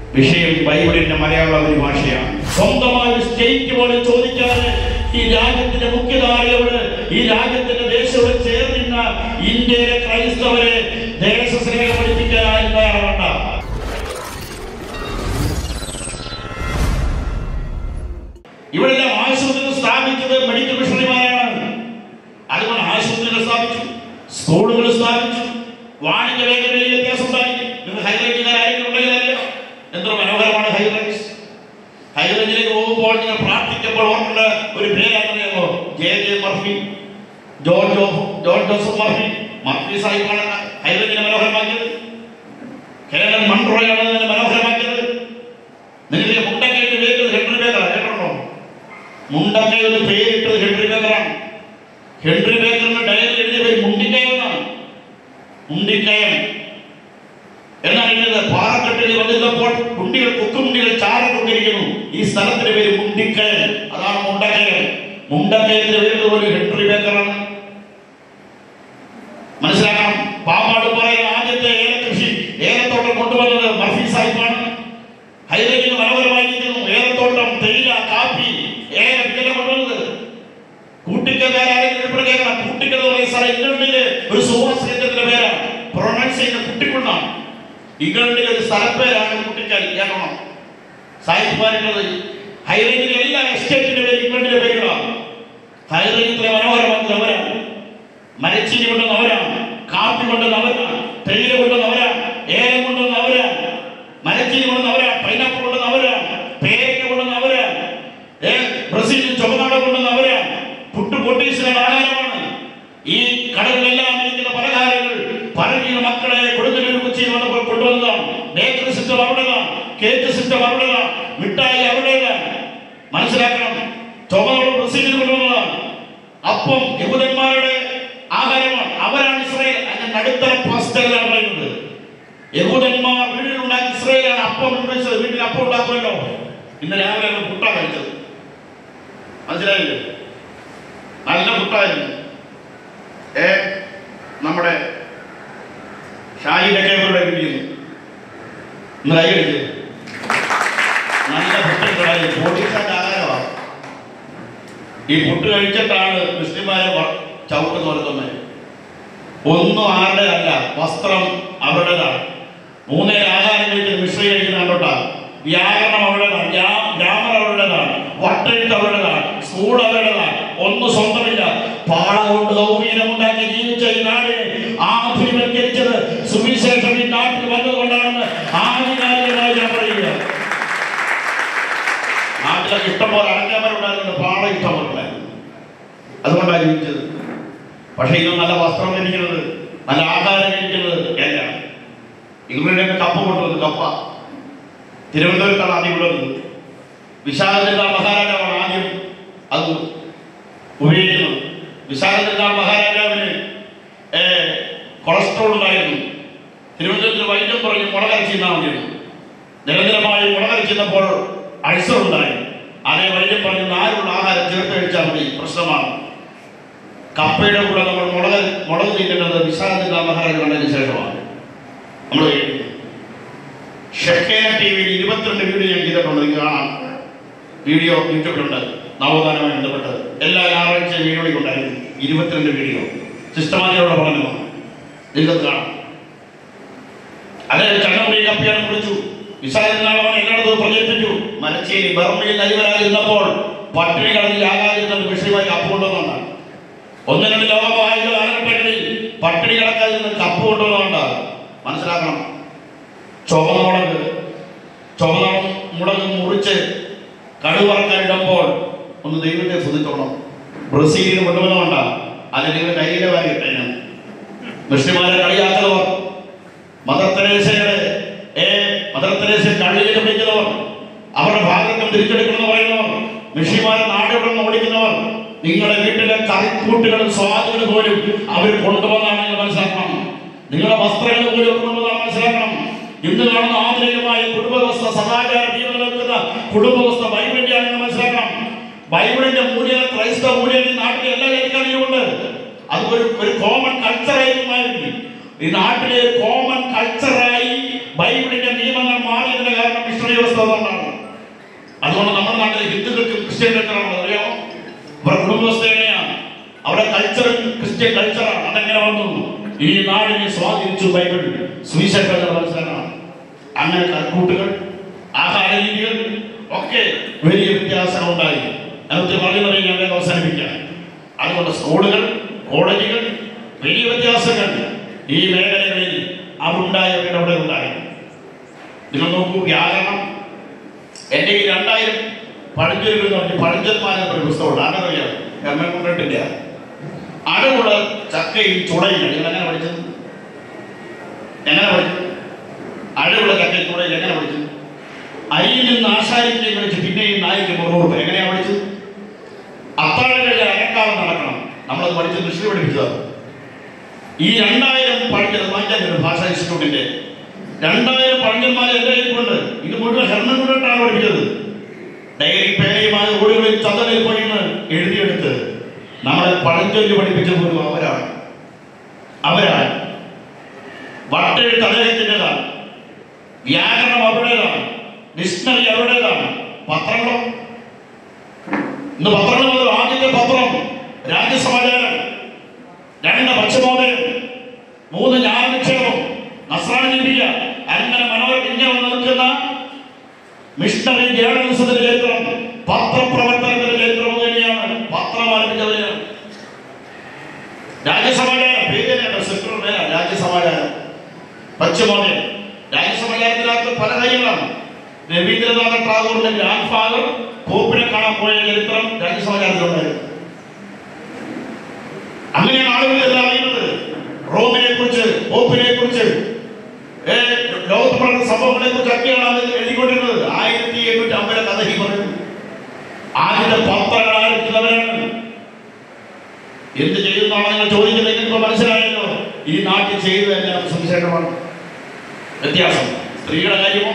വിഷയം ബൈബിളിന്റെ മലയാള പരിഭാഷയാണ് സ്വന്തമായ ഒരു സ്റ്റേറ്റ് പോലും ചോദിക്കാതെ ഈ രാജ്യത്തിന്റെ മുഖ്യധാരയോട് ഈ രാജ്യത്തിന്റെ ദേശത്തോട് ചേർന്നിരുന്ന ഇന്ത്യയിലെ ക്രൈസ്തവരെ ദേശസ്നേഹം പഠിപ്പിക്കാനായി തയ്യാറാവണ്ട ഇവിടെല്ലാം ആശുപത്രികൾ സ്ഥാപിച്ചത് മെഡിക്കൽ മിഷണറിമാരാണ് അതുകൊണ്ട് ആശുപത്രികൾ സ്ഥാപിച്ചു സ്കൂളുകൾ സ്ഥാപിച്ചു വാണിജ്യ മേഖലയിൽ വ്യത്യാസം ഉണ്ടായി നിങ്ങൾ ഹൈറേഞ്ചുകാർ ആരെങ്കിലും ഉണ്ടെങ്കിൽ അറിയാം എത്ര മനോഹരമാണ് ഹൈറേഞ്ച് ഹൈറേഞ്ചിലേക്ക് പോകുമ്പോൾ നിങ്ങൾ പ്രാർത്ഥിക്കുമ്പോൾ ഓർക്കേണ്ട ഒരു പേരാണെന്നറിയാമോ ജെ ജെ മർഫി ജോൺ ജോഫ് ജോൺ ജോസഫ് മർഫി മർഫി സാഹിബാണ് ഹൈറേഞ്ചിനെ മനോഹരമാക്കിയത് കേരളം മൺട്രോയാണ് അതിനെ മനോഹരമാക്കിയത് നിങ്ങൾക്ക് മുണ്ടക്കയുടെ പേരിട്ടത് ഹെൻറി ബേക്കറാണ് കേട്ടോ മുണ്ടക്കയുടെ പേരിട്ടത് ഹെൻറി ബേക്കറാണ് ഹെൻറി ബേക്കറിന്റെ ഡയറി എഴുതിയ പേര് മുണ്ടിക്കയം എന്നാണ് മുണ്ടിക്കയം എന്നാണ് എഴുതിയത് പാറക്കെട്ടിൽ വന്നിരുന്നപ്പോൾ കുണ്ടികൾ കുക്കുമുണ്ടികൾ ചാറിക്കൊണ്ടിരിക്കുന്നു ഈ സ്ഥലത്തിന്റെ പേര് മുണ്ടിക്കയം അതാണ് മുണ്ടക്കയം മുണ്ടക്കയത്തിന്റെ പേര് പോലെ ഹെൻറി ബേക്കറാണ് മനസ്സിലാക്കണം പാമ്പാട് പറയുന്ന ആദ്യത്തെ ഏലകൃഷി ഏലത്തോട്ടം കൊണ്ടുവന്നത് മർഫി സാഹിബാണ് ഹൈറേഞ്ചിന് മനോഹരമായിരിക്കുന്നു ഏലത്തോട്ടം തേയില കാപ്പി ഏലം ഇതെല്ലാം കൊണ്ടുവന്നത് കൂട്ടിക്കക്കാരും കേൾക്കണം കൂട്ടിക്കൽ എന്ന് പറയുന്ന സ്ഥലം ഇംഗ്ലണ്ടിലെ ഒരു സുവാസ കേന്ദ്രത്തിന്റെ പേരാണ് പ്രൊണൗൺസ് ചെയ്യുന്ന കുട്ടിക്കുണ്ണാണ് ഇംഗ്ലണ്ടിലെ ഒരു സ്ഥലപ്പേരാണ് കുട്ടിക്കൽ കേൾക്കണം സാഹിത്യമാരുള്ളത് ഹൈറേഞ്ചിലെ എല്ലാ എസ്റ്റേറ്റിന്റെ പേര് ഇംഗ്ലണ്ടിലെ പേരുകളാണ് ഹൈറേഞ്ചിലെ മനോഹരമാക്കുന്നത് അവരാണ് മരച്ചീനി കൊണ്ടുവന്ന് അവരാണ് കാപ്പി കൊണ്ടുവന്ന് അവരാണ് തേയില കൊണ്ടുവന്ന് അവരാണ് ഏലം കൊണ്ടുവന്ന് അവരാണ് മരച്ചീനി കൊണ്ടുവന്ന് അവരാണ് പൈനാപ്പിൾ കൊണ്ടുവന്ന് അവരാണ് പേരയ്ക്ക കൊണ്ടുവന്ന് അവരാണ് ഏ ബ്രസീലിൽ ചുമനാട കൊണ്ടുവന്ന് അവരാണ് പുട്ട് പൊട്ടീസിനുള്ള ആഹാരമാണ് ഈ കടകളിലെല്ലാം ഇരിക്കുന്ന പലഹാരങ്ങൾ പറഞ്ഞ മക്കളെ കൊടുങ്ങല്ലൂർ കൊച്ചിയിൽ വന്നപ്പോൾ കൊണ്ടുവന്നതാണ് ബേക്കറി സിസ്റ്റം അവരുടേതാണ് കേക്ക് സിസ്റ്റം അവരുടേതാണ് മിഠായി അവരുടേതാണ് മനസ്സിലാക്കണം ചുമനോട് ബ്രസീലിൽ കൊണ്ടുവന്നതാണ് അപ്പം യഹൂദന്മാരുടെ ആഹാരമാണ് അവരാണ് ഇസ്രായേൽ അതിന്റെ നടുത്തര പാസ്റ്റലാണ് പറയുന്നത് യഹൂദന്മാർ വീട്ടിലുണ്ടാക്കി ഇസ്രായേലാണ് അപ്പം ഉണ്ടാക്കിയത് വീട്ടിൽ അപ്പം ഉണ്ടാക്കുമല്ലോ ഇന്ന് രാവിലെ ഞങ്ങൾ പുട്ട കഴിച്ചത് മനസ്സിലായില്ലേ നല്ല പുട്ടായിരുന്നു ഏ നമ്മുടെ ഷാഹിദൊക്കെ ഇവിടെ കിട്ടിയിരുന്നു ഇന്ന് കൈ കഴിച്ചത് നല്ല പുട്ടുണ്ടായി പോലീസാന്റെ ആഹാരമാണ് ഈ പുട്ട് കഴിച്ചിട്ടാണ് ക്രിസ്ത്യന്മാരെ വ- ചവിട്ട് തുറക്കുന്നത് ഒന്നും ആരുടെ അല്ല വസ്ത്രം അവരുടേതാണ് മൂന്നേ ആഹാരം കഴിച്ച് മിശ്ര കഴിക്കുന്ന കണ്ടോട്ടാ വ്യാകരണം അവരുടേതാണ് ഗ്രാമർ അവരുടേതാണ് വട്ടെഴുത്ത് അവരുടേതാണ് സ്കൂൾ അവരുടേതാണ് ഒന്നും സ്വന്തമില്ല പാള കൊണ്ട് സൗകര്യമുണ്ടാക്കി ജീവിച്ച ഈ നാടിനെ ആധുനികവൽക്കരിച്ചത് സുവിശേഷം ഈ നാട്ടിൽ വന്നതുകൊണ്ടാണെന്ന് ആധികാരികമായി ഞാൻ പറയുക നാട്ടിലൊക്കെ ഇഷ്ടംപോലെ അടഞ്ഞവരുണ്ടായിരുന്നു പാട ഇഷ്ടംപോലുണ്ടായിരുന്നു അതുകൊണ്ടാണ് ജീവിച്ചത് പക്ഷെ ഇത് നല്ല വസ്ത്രം ധരിക്കുന്നത് നല്ല ആഹാരം കഴിക്കുന്നത് എല്ലാം ഇംഗ്ലണ്ടിലൊക്കെ കപ്പ കൊണ്ടുവന്നു കപ്പ തിരുവനന്തപുരത്താണ് ആദ്യം ഉള്ളത് വിശാഖചന്ദ്ര മഹാരാജാവാണ് ആദ്യം അത് ഉപയോഗിക്കുന്നത് വിശാഖചന്ദ്ര മഹാരാജാവിന് ഏ, കൊളസ്ട്രോൾ ഉണ്ടായിരുന്നു തിരുവനന്തപുരത്ത് വൈദ്യം പറഞ്ഞ് മുളകരച്ച് തിന്നാൻ മതിയായിരുന്നു നിരന്തരമായി മുളകരച്ചിരുന്നപ്പോൾ അൾസർ ഉണ്ടായി അതേ വൈദ്യം പറഞ്ഞ് നാലുള്ള ആഹാരം ചേർത്ത് കഴിച്ചാൽ മതി പ്രശ്നമാണ് കപ്പയുടെ കൂടെ നമ്മൾ മുളക് മുളക് തിന്നുന്നത് വിശാഖചന്ദ്ര മഹാരാജ കണ്ടതിന് ശേഷമാണ് നമ്മൾ കഴിക്കുന്നത് ഷെക്കേന ടി വിയിൽ ഇരുപത്തിരണ്ട് വീഡിയോ ഞാൻ ചെയ്തിട്ടുണ്ട് നിങ്ങൾക്ക് കാണാം വീഡിയോ യൂട്യൂബിലുണ്ട് നവോത്ഥാനവുമായി ബന്ധപ്പെട്ട് എല്ലാ ഞായറാഴ്ചയും വീഡിയോ ഉണ്ടായിരുന്നു ഇരുപത്തിരണ്ട് വീഡിയോ സിസ്റ്റമാറ്റിയുടെ പഠനമാണ് നിങ്ങൾക്ക് കാണാം അതായത് ചണ്ണമുടി കപ്പിയാണ് കുറിച്ചു വിശാഖനാളവൻ എല്ലായിടത്തും പ്രചരിപ്പിച്ചു മരച്ചേരി ബർമ്മയിൽ നരിവരാതിരുന്നപ്പോൾ പട്ടിണി കടന്നിൽ ആകാതിരുന്നത് വിഷയമായി കപ്പ് കൊണ്ടുവന്നുകൊണ്ടാണ് ഒന്ന് രണ്ട് ലോകമഹായുദ്ധ കാലഘട്ടങ്ങളിൽ പട്ടിണി കിടക്കാതിരുന്ന് കപ്പ് കൊണ്ടുവന്നുകൊണ്ടാണ് മനസ്സിലാക്കണം ചുവന്ന മുളക് ചുവന്ന മുളക് മുറിച്ച് കടുവറക്കാൻ ഇടുമ്പോൾ ഒന്ന് ദൈവത്തെ സ്തുതിച്ചോണം ബ്രസീലിൽ നിന്ന് കൊണ്ടുവന്നുകൊണ്ടാണ് അത് നിങ്ങൾ കയ്യിലെ വാരി ഇട്ടേനും മുസ്ലിമാരെ കളിയാക്കുന്നവർ മദർ തെരേസയുടെ ഏ മദർ തെരേസ കള്ളിയിൽ പിടിക്കുന്നവർ അവരുടെ ഭാഗത്വം തിരിച്ചെടുക്കണമെന്ന് പറയുന്നവർ മിഷിമാരെ നാടുകളിൽ ഓടിക്കുന്നവർ നിങ്ങളുടെ വീട്ടിലെ കറിക്കൂട്ടുകളും സ്വാദുകൾ പോലും അവർ കൊണ്ടുവന്നാണ് നിങ്ങൾ മനസ്സിലാക്കണം നിങ്ങളുടെ വസ്ത്രങ്ങൾ പോലും കൊണ്ടുവന്നാണ് മനസ്സിലാക്കണം ഇന്ന് കാണുന്ന ആധുനികമായ കുടുംബവസ്ഥ സദാചാര ജീവൻ നിൽക്കുന്ന കുടുംബവസ്ഥ ബൈബിളിന്റെയാണ് നിങ്ങൾ മനസ്സിലാക്കണം ബൈബിളിന്റെ മൂല്യങ്ങൾ ക്രൈസ്തവ മൂല്യങ്ങൾ ഈ നാട്ടിലെ എല്ലാ ജനക്കാരിലുമുണ്ട് അത് ഒരു ഒരു കോമൺ കൾച്ചറായി ഈ നാട്ടിലെ കോമൺ കൾച്ചറായി ബൈബിളിന്റെ നിയമങ്ങൾ മാറിയതിന്റെ കാരണം മിശ്ര വ്യവസ്ഥ അതുകൊണ്ടാണ് അതുകൊണ്ട് നമ്മുടെ നാട്ടിലെ ഹിന്ദുക്കൾക്കും ക്രിസ്ത്യൻകൾക്കാണോ അറിയാമോ അവരുടെ കുടുംബവസ്ഥ എങ്ങനെയാണ് അവരുടെ കൾച്ചറും ക്രിസ്ത്യൻ കൾച്ചറാണ് അതെങ്ങനെ വന്നു ഈ നാടിനെ സ്വാധീനിച്ചു ബൈബിൾ സുവിശേഷ മനസ്സിലാണ് അങ്ങനെ കൽക്കൂട്ടുകൾ ആഹാര രീതികൾ ഒക്കെ വലിയ വ്യത്യാസം ഉണ്ടായി അതിനൊത്തിരി പറയുന്നത് ഞങ്ങളെ അവസാനിപ്പിക്കാം അതുകൊണ്ട് സ്കൂളുകൾ കോളേജുകൾ വലിയ വ്യത്യാസങ്ങൾ ഈ മേഖലകളിൽ അവരുണ്ടായവരുടെ അവിടെ ഉണ്ടായി നിങ്ങൾ നോക്കൂ വ്യാകരണം എൻ്റെ ഈ രണ്ടായിരം പഴഞ്ചൊല്ലുകൾ എന്ന് പറഞ്ഞ് പഴഞ്ചന്മാരെ ഒരു പുസ്തകമുണ്ട് ആരറിയാം എം എ കൊണ്ടിട്ടില്ല അടവുള്ള ചക്കയും ചുളയും നിങ്ങൾ എങ്ങനെ പഠിച്ചത് എങ്ങനെ പഠിച്ചത് അഴവുള്ള ചക്കയും ചുളയും എങ്ങനെ പഠിച്ചത് അരിയിൽ നിന്ന് ആശാരിക്കുകയും പഠിച്ച് പിന്നെയും നായിക്ക് മുറുകൂട്ട് എങ്ങനെയാ പഠിച്ചത് അത്താഴം കഴിഞ്ഞ് അരക്കാലം നടക്കണം നമ്മളത് പഠിച്ച് ദൃഷ്ടി പഠിപ്പിച്ചതാണ് ഈ രണ്ടായിരം പഴഞ്ചത് വാങ്ങിക്കാൻ ഒരു ഭാഷാ ഇൻസ്റ്റിറ്റ്യൂട്ടിന്റെ രണ്ടായിരം പഴഞ്ചന്മാരെ എന്റെ കയ്യിലുണ്ട് ഇത് മുഴുവൻ ഹെർമൻ കൊണ്ടിട്ടാണ് പഠിപ്പിച്ചത് ഡയറി പേനയുമായി ഓടുകളിൽ ചതലിൽ പോയിന്ന് എഴുതിയെടുത്ത് നമ്മളെ പഴഞ്ചൊല്ലി പഠിപ്പിച്ച പോലും അവരാണ് അവരാണ് വട്ടെഴുത്ത് അദ്ദേഹത്തിൻ്റെതാണ് വ്യാകരണം അവരുടേതാണ് ഡിക്ഷണറി അവരുടേതാണ് പത്രങ്ങളോ ഇന്ന് പത്രങ്ങൾ മുതൽ ആദ്യത്തെ പത്രം രാജ്യസമാചാരം രണ്ട് പശ്ചിമോദയം മൂന്ന് ജ്ഞാനനിക്ഷേപം നസ്രാണി ലിപിക അങ്ങനെ മനോഹര ഇങ്ങനെ നിൽക്കുന്ന മിഷണറി ജേർണലിസത്തിന്റെ ചരിത്രം പത്രപ്രവർത്തനത്തിന്റെ ചരിത്രം തന്നെയാണ് പത്രം ആരംഭിച്ചതിന് രാജ്യസമാചാരം പേര് സെക്രട്ടറി പേരാ രാജ്യസമാചാരം പശ്ചിമോദയം രാജ്യസമാചാരത്തിനകത്ത് പല കാര്യങ്ങളാണ് രവീന്ദ്രനാഥ ടാഗോറിന്റെ ഗ്രാൻഡ് ഫാദർ പോപ്പിനെ കാണാൻ പോയ ചരിത്രം രാജ്യസമാചാരത്തിലുണ്ടായിരുന്നു അങ്ങനെയാണ് ആളുകൾ എല്ലാം അറിയുന്നത് റോമിനെ കുറിച്ച് പോപ്പിനെ കുറിച്ച് ലോകത്ത് നടന്ന സംഭവങ്ങളെ കുറിച്ച് ഒക്കെയാണ് അത് എഴുതിക്കൊണ്ടിരുന്നത് ആയിരത്തി എണ്ണൂറ്റി അമ്പത് കഥ ഈ പറയുന്നു ആദ്യത്തെ പത്രങ്ങൾ ആരംഭിച്ചവരാണ് എന്ത് ചെയ്യുന്നതാണോ നിങ്ങൾ ചോദിക്കുന്നത് നിങ്ങൾക്ക് മനസ്സിലായല്ലോ ഈ നാട്ടിൽ ചെയ്തത് എല്ലാം സുവിശേഷമാണ് വ്യത്യാസം സ്ത്രീകളുടെ കാര്യമോ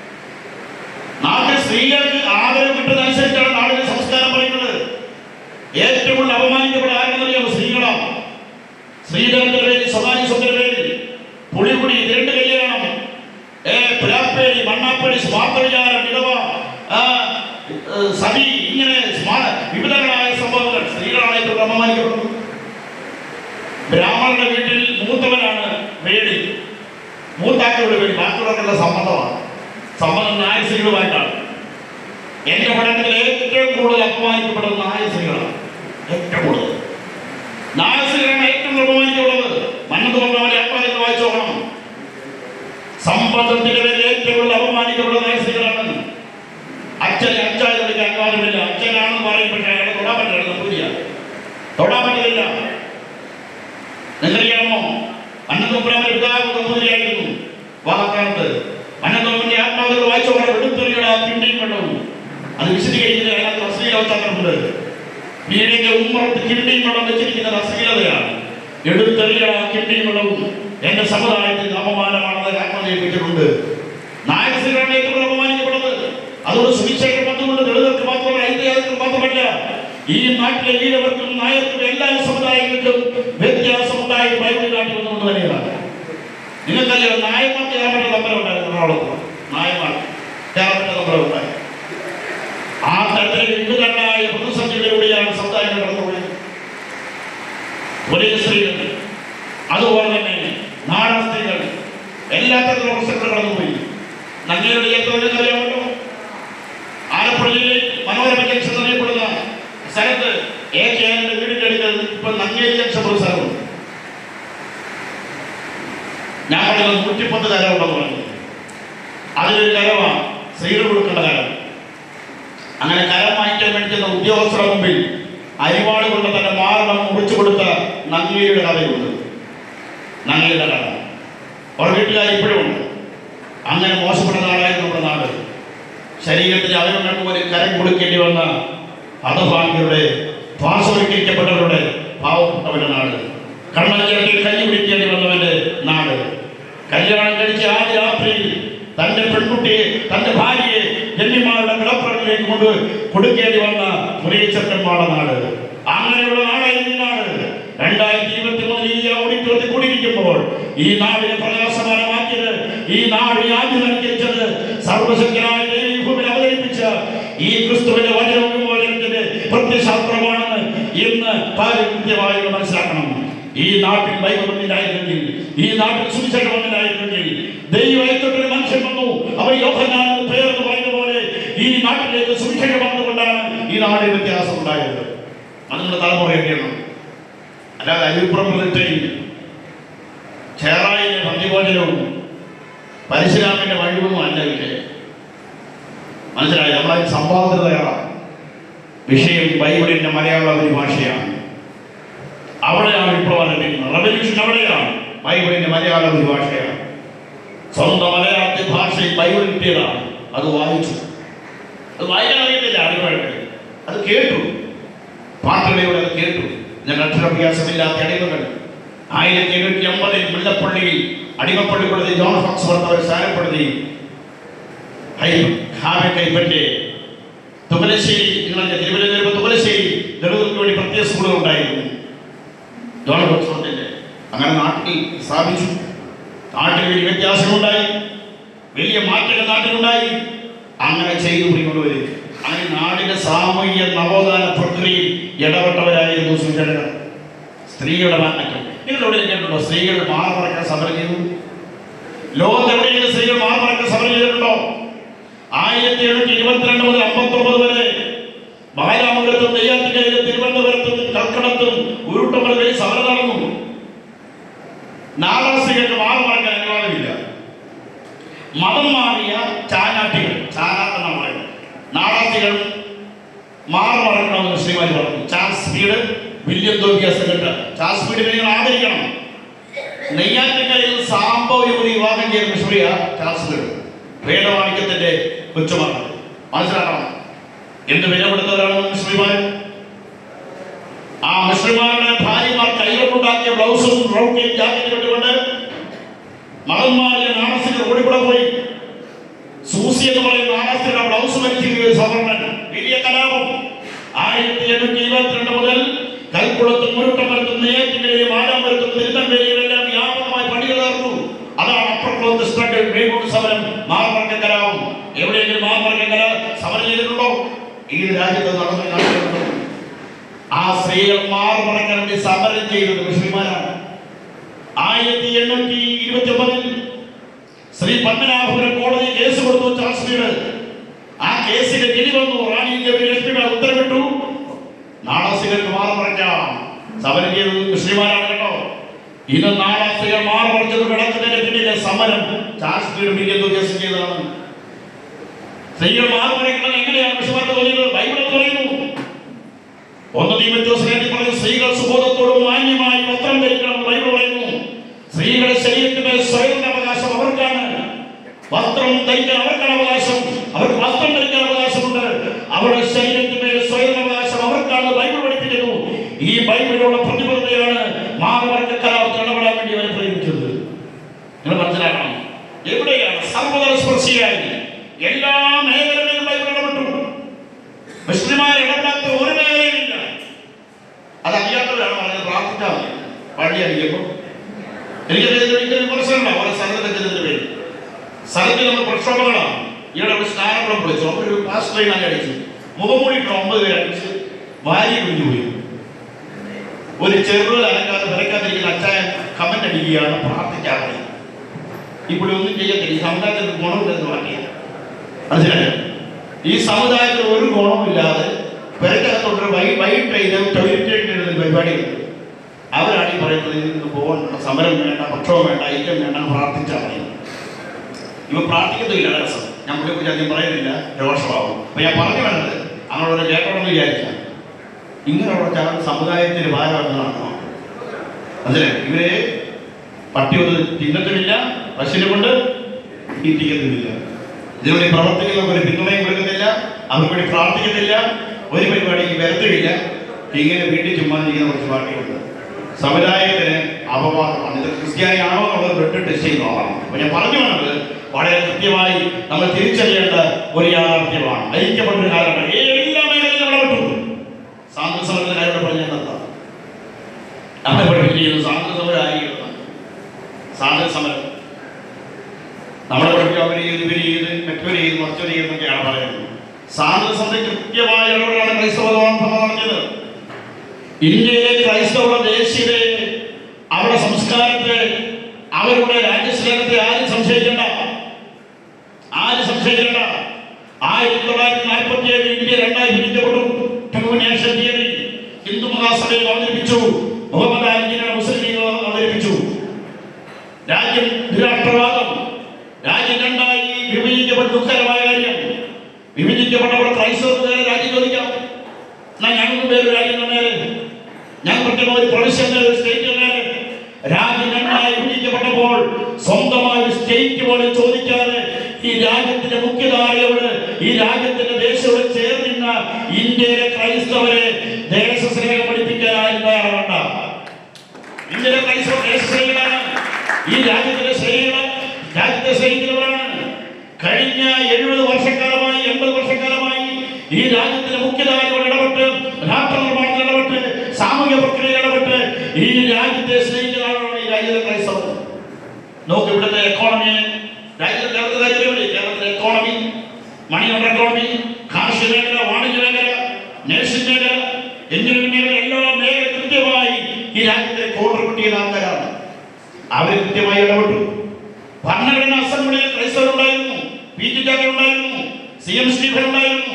നാട്ടിൽ സ്ത്രീകൾക്ക് ആദരവ് കിട്ടുന്നതനുസരിച്ചാണ് നാടിന്റെ സംസ്കാരം പറയുന്നത് ഏറ്റവും കൂടുതൽ അപമാനിക്കപ്പെട്ട ആരെന്നറിയാമോ സ്ത്രീകളാണ് സ്ത്രീധനത്തിന്റെ പേരിൽ സ്വകാര്യ സ്വത്തിന്റെ പേരിൽ പുളികുടി രണ്ട് കല്യാണം ഏ പുരാപ്പേരി മണ്ണാപ്പേരി സ്മാർത്ത വിചാരം ഇടവ ആ, ഏ, സതി ഇങ്ങനെ സ്മാ- വിവിധങ്ങളായ സംഭവങ്ങൾ സ്ത്രീകളാണ് ഏറ്റവും കൂടുതൽ അപമാനിക്കപ്പെടുന്നത് ബ്രാഹ്മണന്റെ വീട്ടിൽ മൂത്തവനാണ് വേടി മൂത്താക്കളുടെ വീട് ബാക്കിയുള്ളവർക്കുള്ള സമ്മതമാണ് സമ്മതം നായ സ്ത്രീകളുമായിട്ടാണ് എന്റെ പഠനത്തിൽ ഏറ്റവും കൂടുതൽ അപമാനിക്കപ്പെടുന്ന നായ സ്ത്രീകളാണ് ഏറ്റവും കൂടുതൽ നായ സ്ത്രീകളാണ് ഏറ്റവും കൂടുതൽ അപമാനിക്കപ്പെടുന്നത് മന്നത്ത് പറഞ്ഞവരെ അപ്പായത് വായിച്ചു നോക്കണം സമ്പത്തിന്റെ പേരിൽ ഏറ്റവും കൂടുതൽ അപമാനിക്കപ്പെടുന്ന നായ സ്ത്രീകളാണ് അച്ഛൻ അച്ഛായി വിളിക്കാൻ അനുവാദമില്ല അച്ഛനാണെന്ന് പറയും പക്ഷേ അയാളെ തൊടാൻ പറ്റില്ല പൂജ തൊടാൻ പറ്റത്തില്ല നിങ്ങൾക്കറിയാമോ അന്നത്തോപ്പുരാമൻ പിതാവ് നമ്പൂതിരിയായിരുന്നു വാഹക്കാലത്ത് അന്നത്തോപ്പന്റെ ആത്മാവിൽ വായിച്ചു പോലെ വെളുത്തെറിയുടെ പിണ്ടിയും വെള്ളവും അത് വിശദീകരിക്കുന്ന അതിനകത്ത് അശ്ലീല പശ്ചാത്തലമുണ്ട് പീഡിന്റെ ഉമ്മറത്ത് കിണ്ടിയും വെള്ളം വെച്ചിരിക്കുന്നത് അശ്ലീലതയാണ് എടുത്തെറിയട കിണ്ടിയും വെള്ളവും എന്റെ സമുദായത്തിന് അപമാനമാണെന്ന് ആത്മജയിപ്പിച്ചിട്ടുണ്ട് നായകസികളാണ് ഏറ്റവും അപമാനിക്കപ്പെടുന്നത് അതുകൊണ്ട് സുവിശേഷം വന്നുകൊണ്ട് ദളിതർക്ക് മാത്രമല്ല ഐതിഹാസികർക്ക് മാത്രമല്ല ഈ നാട്ടിലെ ഈഴവർക്കും നായർക്കും എല്ലാ സമുദായങ്ങൾക്കും വ്യത്യാസമുണ്ടായി ബൈബിൾ നാട്ടിൽ വന്നുകൊണ്ട് തന്നെയാണ് നിങ്ങൾക്കറിയാം നായന്മാർ കേരളത്തിന്റെ നമ്പരം ഉണ്ടായിരുന്നു എറണാകുളത്ത് നായന്മാർ കേരളത്തിന്റെ നമ്പരം ഉണ്ടായി ആ തരത്തിൽ വിവിധങ്ങളായ പ്രതിസന്ധികളിലൂടെയാണ് സമുദായങ്ങൾ കടന്നുപോയത് ഒരേ സ്ത്രീകൾ അതുപോലെ തന്നെ നാടൻ സ്ത്രീകൾ എല്ലാ തരത്തിലുള്ള പ്രശ്നങ്ങൾ കടന്നുപോയി നങ്ങയുടെ ചരിത്രം അറിയാമല്ലോ ആലപ്പുഴ ജില്ലയിൽ മനോരമ ജംഗ്ഷൻ എന്നറിയപ്പെടുന്ന സ്ഥലത്ത് എ കെ ആറിന്റെ വീടിന്റെ അടുക്കൽ ഇപ്പൊ നങ്ങേരി ജംഗ്ഷൻ ഒരു സ്ഥലമുണ്ട് ഞാൻ പറഞ്ഞത് നൂറ്റിപ്പത്ത് കരമുണ്ടെന്ന് പറഞ്ഞു അതിലൊരു കരമാണ് സ്ത്രീകൾ കൊടുക്കേണ്ട കരം അങ്ങനെ കരം വാങ്ങിക്കാൻ വേണ്ടി ചെന്ന ഉദ്യോഗസ്ഥരുടെ മുമ്പിൽ അരിവാട് കൊണ്ട് തന്നെ മാരണം മുറിച്ചു കൊടുത്ത നങ്ങേരിയുടെ കഥയുണ്ട് നങ്ങേരിയുടെ കഥ അവരുടെ വീട്ടുകാർ ഇപ്പോഴും ഉണ്ട് അങ്ങനെ മോശപ്പെട്ട നാടായിരുന്നു നമ്മുടെ നാട് ശരീരത്തിലെ അവയവങ്ങൾക്ക് പോലും കരം കൊടുക്കേണ്ടി വന്ന ഹതഭാഗ്യരുടെ പാർശ്വവൽക്കരിക്കപ്പെട്ടവരുടെ പാവപ്പെട്ടവരുടെ നാട് കണ്ണഞ്ചരട്ടിൽ കൈ പിടിക്കേണ്ടി വന്നവന്റെ നാട് കല്യാണം കഴിച്ച ആദ്യ രാത്രിയിൽ തന്റെ പെൺകുട്ടിയെ തന്റെ ഭാര്യയെ ജന്മിമാരുടെ കിടപ്പറകളിലേക്ക് കൊണ്ട് കൊടുക്കേണ്ടി വന്ന മുരളീച്ചക്കന്മാരുടെ നാട് അങ്ങനെയുള്ള നാടായിരുന്നു ഈ നാട് രണ്ടായിരത്തി ഇരുപത്തി മൂന്നിൽ ഈ ഓഡിറ്റോറിയത്തിൽ കൂടിയിരിക്കുമ്പോൾ ഈ നാടിനെ പ്രകാശമാനമാക്കിയത് ഈ നാടിനെ ആദ്യം അനുകരിച്ചത് സർവശക്തനായ ഈ ക്രിസ്തുവിന്റെ വചനവിമോചനത്തിന്റെ പ്രത്യശാസ്ത്രമാണെന്ന് ഇന്ന് പലരും കൃത്യമായി മനസ്സിലാക്കണം ഈ നാട്ടിൽ ബൈബിൾ ഒന്നില്ലായിരുന്നെങ്കിൽ ഈ നാട്ടിൽ സുവിശേഷം ഒന്നില്ലായിരുന്നെങ്കിൽ ദൈവമായിട്ടൊരു മനുഷ്യൻ വന്നു അവൻ യോഹന്നാൻ പേർന്ന് പറഞ്ഞതുപോലെ ഈ നാട്ടിലേക്ക് സുവിശേഷം വന്നുകൊണ്ടാണ് ഈ നാടിന് വ്യത്യാസം ഉണ്ടായത് അത് നമ്മുടെ തലമുറയൊക്കെയാണ് അല്ലാതെ അരിപ്പുറം പ്രതിഷ്ഠയും ചേറായിലെ പന്തിഭോജനവും പരശുരാമന്റെ വഴിവൊന്നും അല്ല വിഷയം മനസ്സിലായി നമ്മളതിന് സംവാദത്തിന് തയ്യാറാണ് വിഷയം ബൈബിളിന്റെ മലയാള പരിഭാഷയാണ് അവിടെയാണ് വിപ്ലവം ലഭിക്കുന്നത് റവല്യൂഷൻ അവിടെയാണ് ബൈബിളിന്റെ മലയാള പരിഭാഷയാണ് സ്വന്തം മലയാളത്തെ ഭാഷയിൽ ബൈബിൾ കിട്ടിയതാണ് അത് വായിച്ചു അത് വായിക്കാൻ അറിയത്തില്ല അറിവായിട്ട് അത് കേട്ടു പാട്ടുകളിലൂടെ അത് കേട്ടു ഞങ്ങൾ അക്ഷരാഭ്യാസമില്ലാത്ത അടിമകൾ ആയിരത്തി എണ്ണൂറ്റി അമ്പതിൽ മുല്ലപ്പള്ളിയിൽ അടിമപ്പള്ളിപ്പെടുത്തി ജോൺ ഫോക്സ്വർത്ത് അവർ സ്ഥാനപ്പെടുത്തി ഹാമെ കൈപ്പറ്റി തുമലശ്ശേരി നിങ്ങളുടെ തിരുവനന്തപുരം തുമലശ്ശേരി ദളിതർക്ക് വേണ്ടി പ്രത്യേക സ്കൂളുകൾ ഉണ്ടായിരുന്നു ജോൺ ഫോക്സ്വർത്തിന്റെ അങ്ങനെ നാട്ടിൽ സ്ഥാപിച്ചു നാട്ടിൽ വലിയ വ്യത്യാസമുണ്ടായി വലിയ മാറ്റങ്ങൾ നാട്ടിലുണ്ടായി അങ്ങനെ ചെയ്തു കൊണ്ടുവരും അങ്ങനെ നാടിന്റെ സാമൂഹിക നവോത്ഥാന പ്രക്രിയയിൽ ഇടപെട്ടവരായിരുന്നു സുചരണ സ്ത്രീകളുടെ മാറ്റം നിങ്ങൾ എവിടെ കേട്ടിട്ടുണ്ടോ സ്ത്രീകൾ മാറമറക്കാൻ സമരം ചെയ്തു ലോകത്ത് എവിടെയെങ്കിലും സ്ത്രീകൾ മാറമറക്കാൻ സമരം ചെയ്തിട്ടുണ്ടോ ആയിരത്തി എണ്ണൂറ്റി ഇരുപത്തിരണ്ട് മുതൽ അമ്പത്തൊമ്പത് വരെ ബാലാമംഗലത്തും നെയ്യാറ്റിക്കരയിലും തിരുവനന്തപുരത്തും കൽക്കടത്തും ഉരുട്ടമ്പലത്തിൽ സമരം നടന്നു നാടാസ്ത്രീകൾക്ക് മാറമറക്കാൻ അനുവാദമില്ല മതം മാറിയ ചാനാട്ടികൾ ചാനാട്ട് എന്നാണ് പറയുന്നത് നാടാസ്ത്രീകൾ മാറമറക്കണമെന്ന് ശ്രീമാൻ പറഞ്ഞു ചാൾസ് സ്പീഡ് വില്യം തോക്കിയ സെക്രട്ടറി ചാൾസ് സ്പീഡിനെ നിങ്ങൾ ആദരിക്കണം നെയ്യാറ്റിക്കരയിൽ സാമ്പവ്യവതി വിവാഹം ചെയ്ത മിശ്രിയ ചാൾസ് സ്പീഡ് വേദവാണിക്യത്തിന്റെ കൊച്ചുമകൾ മനസ്സിലാക്കണം എന്ത് വില കൊടുത്തവരാണ് മുസ്ലിമാർ ആ മുസ്ലിമാരുടെ ഭാര്യമാർ കൈകൊണ്ടുണ്ടാക്കിയ ബ്ലൗസും റൗക്കിയും ജാക്കറ്റും ഇട്ടുകൊണ്ട് മതം മാറിയ നാണസിന്റെ ഓടിക്കൂടെ പോയി സൂസി എന്ന് പറയുന്ന നാണസിന്റെ ബ്ലൗസ് വലിച്ചിരിക്കുന്ന ഒരു സവർണൻ വലിയ കലാപം ആയിരത്തി എണ്ണൂറ്റി ഇരുപത്തിരണ്ട് മുതൽ കൽക്കുളത്തും മുരുട്ടമ്പലത്തും നെയ്യാറ്റിക്കരയും ആലാമ്പലത്തും തിരുനെൽവേലിയിലെല്ലാം വ്യാപകമായി പണികൾ നടന്നു അതാണ് അപ്പുറക്കുളത്ത് സ്ട്രഗിൾ മേൽക്കോട്ട് സമരം മാർമർക്ക കലാപം എവിടെയെങ്കിലും മാർമർക്ക കല സമരം ചെയ്തിട്ടുണ്ടോ ഈ രാജ്യത്ത് നടന്നു കാണിച്ചിട്ടുണ്ടോ ആ സ്ത്രീകൾ മാറുമറക്കാൻ വേണ്ടി സമരം ചെയ്തത് മുസ്ലിമാരാണ് ആയിരത്തി എണ്ണൂറ്റി ഇരുപത്തി ഒമ്പതിൽ ശ്രീ പത്മനാഭപുരം കോടതി കേസ് കൊടുത്തു ചാസ്മീട് ആ കേസിന്റെ വിധി വന്നു റാണി ലക്ഷ്മിയുടെ ഉത്തരവിട്ടു നാടാസികൾക്ക് മാറുമറയ്ക്കാം സമരം ചെയ്തത് മുസ്ലിമാരാണ് കേട്ടോ ഇത് നാടാസികൾ മാറുമറച്ചത് കിടക്കുന്നതിന്റെ പിന്നിലെ സമരം ചാസ്മീട് മില്യൻ കേസ് ചെയ്തതാണ് സ്ത്രീകൾ മാറുമറയ്ക്കുന്നത് എങ്ങനെയാണ് മുസ്ലിമാർക്ക് തോന്നിയത് ബൈബിൾ എന്ന് പറയുന്നു ഒന്ന് തീമത്യോസിനെ പറഞ്ഞു സ്ത്രീകൾ സുബോധത്തോടും മാന്യമായി വസ്ത്രം ധരിക്കണം എന്ന് ബൈബിൾ പറയുന്നു സ്ത്രീകളുടെ ശരീരത്തിന്റെ സ്വയം അവകാശം അവർക്കാണ് വസ്ത്രം ധരിക്കാൻ അവർക്കാണ് അവകാശം അവർക്ക് വസ്ത്രം ധരിക്കാൻ അവകാശമുണ്ട് അവരുടെ ശരീരത്തിന്റെ സ്വയം അവകാശം അവർക്കാണ് ബൈബിൾ പഠിപ്പിക്കുന്നു ഈ ബൈബിളിലുള്ള പ്രതിബദ്ധതയാണ് മാനവർഗ കലാപത്തിൽ ഇടപെടാൻ വേണ്ടി അവരെ പ്രേരിപ്പിച്ചത് നിങ്ങൾ മനസ്സിലാക്കണം എവിടെയാണ് സർവതല സ്പർശിയായി എല്ലാ മേഖലകളിലും ബൈബിൾ ഇടപെട്ടു മുസ്ലിമാർ ഇടപെടാത്ത ഒരു മേഖലയിലില്ല അത് അറിയാത്തവരാണ് പറഞ്ഞത് പ്രാർത്ഥിച്ചാൽ മതി പള്ളി അടിക്കുമ്പോൾ എനിക്ക് ഒരിക്കലും വിമർശനമുണ്ടാവും ഓരോ സ്ഥലത്തൊക്കെ ചെന്നതിന്റെ പേര് സ്ഥലത്ത് നമ്മൾ പ്രക്ഷോഭങ്ങളാണ് ഇവിടെ ഒരു സ്നാനക്കുളം പൊളിച്ചു അപ്പോൾ ഒരു പാസ്റ്ററെ ഞാൻ അടിച്ചു മുഖംമൂടിയിട്ട് ഒമ്പത് പേര് അടിച്ച് വാരി കുഞ്ഞു പോയി ഒരു ചെറുതൽ അനക്കാതെ വിലക്കാതിരിക്കുന്ന അച്ചായൻ കമന്റ് അടിക്കുകയാണ് പ്രാർത്ഥിക്കാതെ ഇപ്പോൾ ഒന്നും ചെയ്യത്തില്ല ഈ സമുദായത്തിന് ഗുണമില്ലെന്ന് മാറ്റിയത് മനസ്സിലായോ ഈ സമുദായത്തിൽ ഒരു ഗുണമില്ലാതെ പെരക്കകത്തോട്ട് വൈ- വൈകിട്ട് ഇത് ടോയ്ലറ്റ് എഴുതുന്ന പരിപാടികളുണ്ട് അവരാണ് ഈ പറയുന്നത് ഇതിൽ നിന്ന് പോകണ്ട സമരം വേണ്ട പക്ഷവും വേണ്ട ഐക്യം വേണ്ട എന്ന് പ്രാർത്ഥിച്ചാൽ മതി ഇവ പ്രാർത്ഥിക്കുന്നില്ല രസം ഞാൻ പുള്ളിയെ കുറിച്ച് അധികം പറയുന്നില്ല രോഷമാവും അപ്പൊ ഞാൻ പറഞ്ഞു വേണ്ടത് അങ്ങോട്ട് കേട്ടോടെന്ന് വിചാരിച്ച ഇങ്ങനെയുള്ള ചില സമുദായത്തിന് ഭാരമാക്കുന്നതാണ് മനസ്സിലായി ഇവരെ പട്ടി ഒന്ന് തിന്നത്തുമില്ല പശുവിനെ കൊണ്ട് തീറ്റിക്കുന്നുമില്ല ഇതിനുവേണ്ടി പ്രവർത്തിക്കുന്നവർ ഒരു പിന്തുണയും കൊടുക്കുന്നില്ല അവർക്ക് വേണ്ടി പ്രാർത്ഥിക്കുന്നില്ല ഒരു പരിപാടിക്ക് വരത്തുമില്ല ഇങ്ങനെ വീട്ടിൽ ചുമ്മാ ചെയ്യുന്ന കുറച്ച് പാർട്ടികളുണ്ട് സമുദായത്തിന് അപവാദമാണ് ഇത് ക്രിസ്ത്യാനിയാണോ എന്നുള്ളത് ബ്ലഡ് ടെസ്റ്റ് ചെയ്ത് നോക്കണം അപ്പൊ ഞാൻ പറഞ്ഞു വന്നത് വളരെ കൃത്യമായി നമ്മൾ തിരിച്ചറിയേണ്ട ഒരു യാഥാർത്ഥ്യമാണ് ഐക്യപ്പെട്ട ഒരു കാലമാണ് എല്ലാ മേഖലയിലും ഇടപെട്ടു സാന്ത്വ സമരത്തിന്റെ കാര്യം പറഞ്ഞാൽ നിർത്താം നമ്മളെ പഠിപ്പിച്ചിരിക്കുന്നത് സാന്ത്വ സമരം ആയിരിക്കണം സാന്ത്വ സമരം നമ്മളെ പഠിപ്പിക്കുക അവർ ചെയ്ത് ഇവർ ചെയ്ത് മറ്റവർ ചെയ്ത് മറ്റവർ ചെയ്തെന്നൊക്കെയാണ് പറയുന്നത് സാന്ദ്രസന്ധ കൃത്യമായ ഇടപെടലാണ് ക്രൈസ്തവ സഭ നടത്തിയത് ഇന്ത്യയിലെ ക്രൈസ്തവ ദേശീയതയെ അവരുടെ സംസ്കാരത്തെ അവരുടെ രാജ്യസ്നേഹത്തെ ആരും സംശയിക്കേണ്ട ആരും സംശയിക്കേണ്ട ആയിരത്തി തൊള്ളായിരത്തി നാൽപ്പത്തി ഏഴ് ഇന്ത്യ രണ്ടായി പിരിക്കപ്പെട്ടു ടു നേഷൻ തിയറി ഹിന്ദു മഹാസഭയിൽ അവതരിപ്പിച്ചു മുഹമ്മദ് അലിജിനെ മുസ്ലിം ലീഗ് അവതരിപ്പിച്ചു രാജ്യം നിരാഷ്ട്രവാദം രാജ്യം രണ്ടായി വിഭജിക്കപ്പെട്ട ദുഃഖകരമായ കാര്യം വിഭജിക്കപ്പെട്ടവർ ക്രൈസ്തവർക്ക് നേരെ രാജ്യം ചോദിക്കാം എന്നാൽ ഞങ്ങൾക്ക് പേര് രാജ്യം തന്നേരെ ഞങ്ങൾ കൃത്യമായ ഒരു പ്രവിശ്യ ഒരു സ്റ്റേറ്റ് തന്നേരെ രാജ്യം രണ്ടായി വിഭജിക്കപ്പെട്ടപ്പോൾ സ്വന്തമായ ഒരു സ്റ്റേറ്റ് പോലും ചോദിക്കാതെ ഈ രാജ്യത്തിന്റെ മുഖ്യധാരയോട് ഈ രാജ്യത്തിന്റെ ദേശത്തോട് ചേർന്നിരുന്ന ഇന്ത്യയിലെ ക്രൈസ്തവരെ ദേശസ്നേഹം പഠിപ്പിക്കാൻ ആരും തയ്യാറാവണ്ട ഇന്ത്യയിലെ ക്രൈസ്തവ ദേശസ്നേഹികളാണ് ഈ രാജ്യത്തിലെ സ്നേഹികൾ രാജ്യത്തെ സ്നേഹിക്കുന്നവരാണ് കഴിഞ്ഞ എഴുപത് വർഷക്കാലമായി എൺപത് വർഷക്കാലമായി ഈ രാജ്യത്തിന്റെ മുഖ്യധാരയോട് ഇടപെട്ട് രാഷ്ട്ര നിർമ്മാണത്തിൽ ഇടപെട്ട് സാമൂഹ്യ പ്രക്രിയ ഇടപെട്ട് ഈ രാജ്യത്തെ സ്നേഹിക്കുന്ന ആളാണ് ഈ രാജ്യത്തെ ക്രൈസ്തവർ നോക്ക് ഇവിടുത്തെ എക്കോണമി രാജ്യത്തെ കേരളത്തിലെ കാര്യമില്ലേ കേരളത്തിലെ എക്കോണമി മണി ഓർഡർ എക്കോണമി കാർഷിക മേഖല വാണിജ്യ മേഖല നഴ്സിംഗ് മേഖല എഞ്ചിനീയറിംഗ് മേഖല എല്ലാ മേഖല കൃത്യമായി ഈ രാജ്യത്തെ കോൺട്രിബ്യൂട്ട് ചെയ്ത ആൾക്കാരാണ് അവർ കൃത്യമായി ഇടപെട്ടു ഭരണഘടനാ അസംബ്ലിയിൽ ക്രൈസ്തവരുണ്ടായിരുന്നു പി ടി ഉണ്ടായിരുന്നു സി എം സ്റ്റീഫൻ ഉണ്ടായിരുന്നു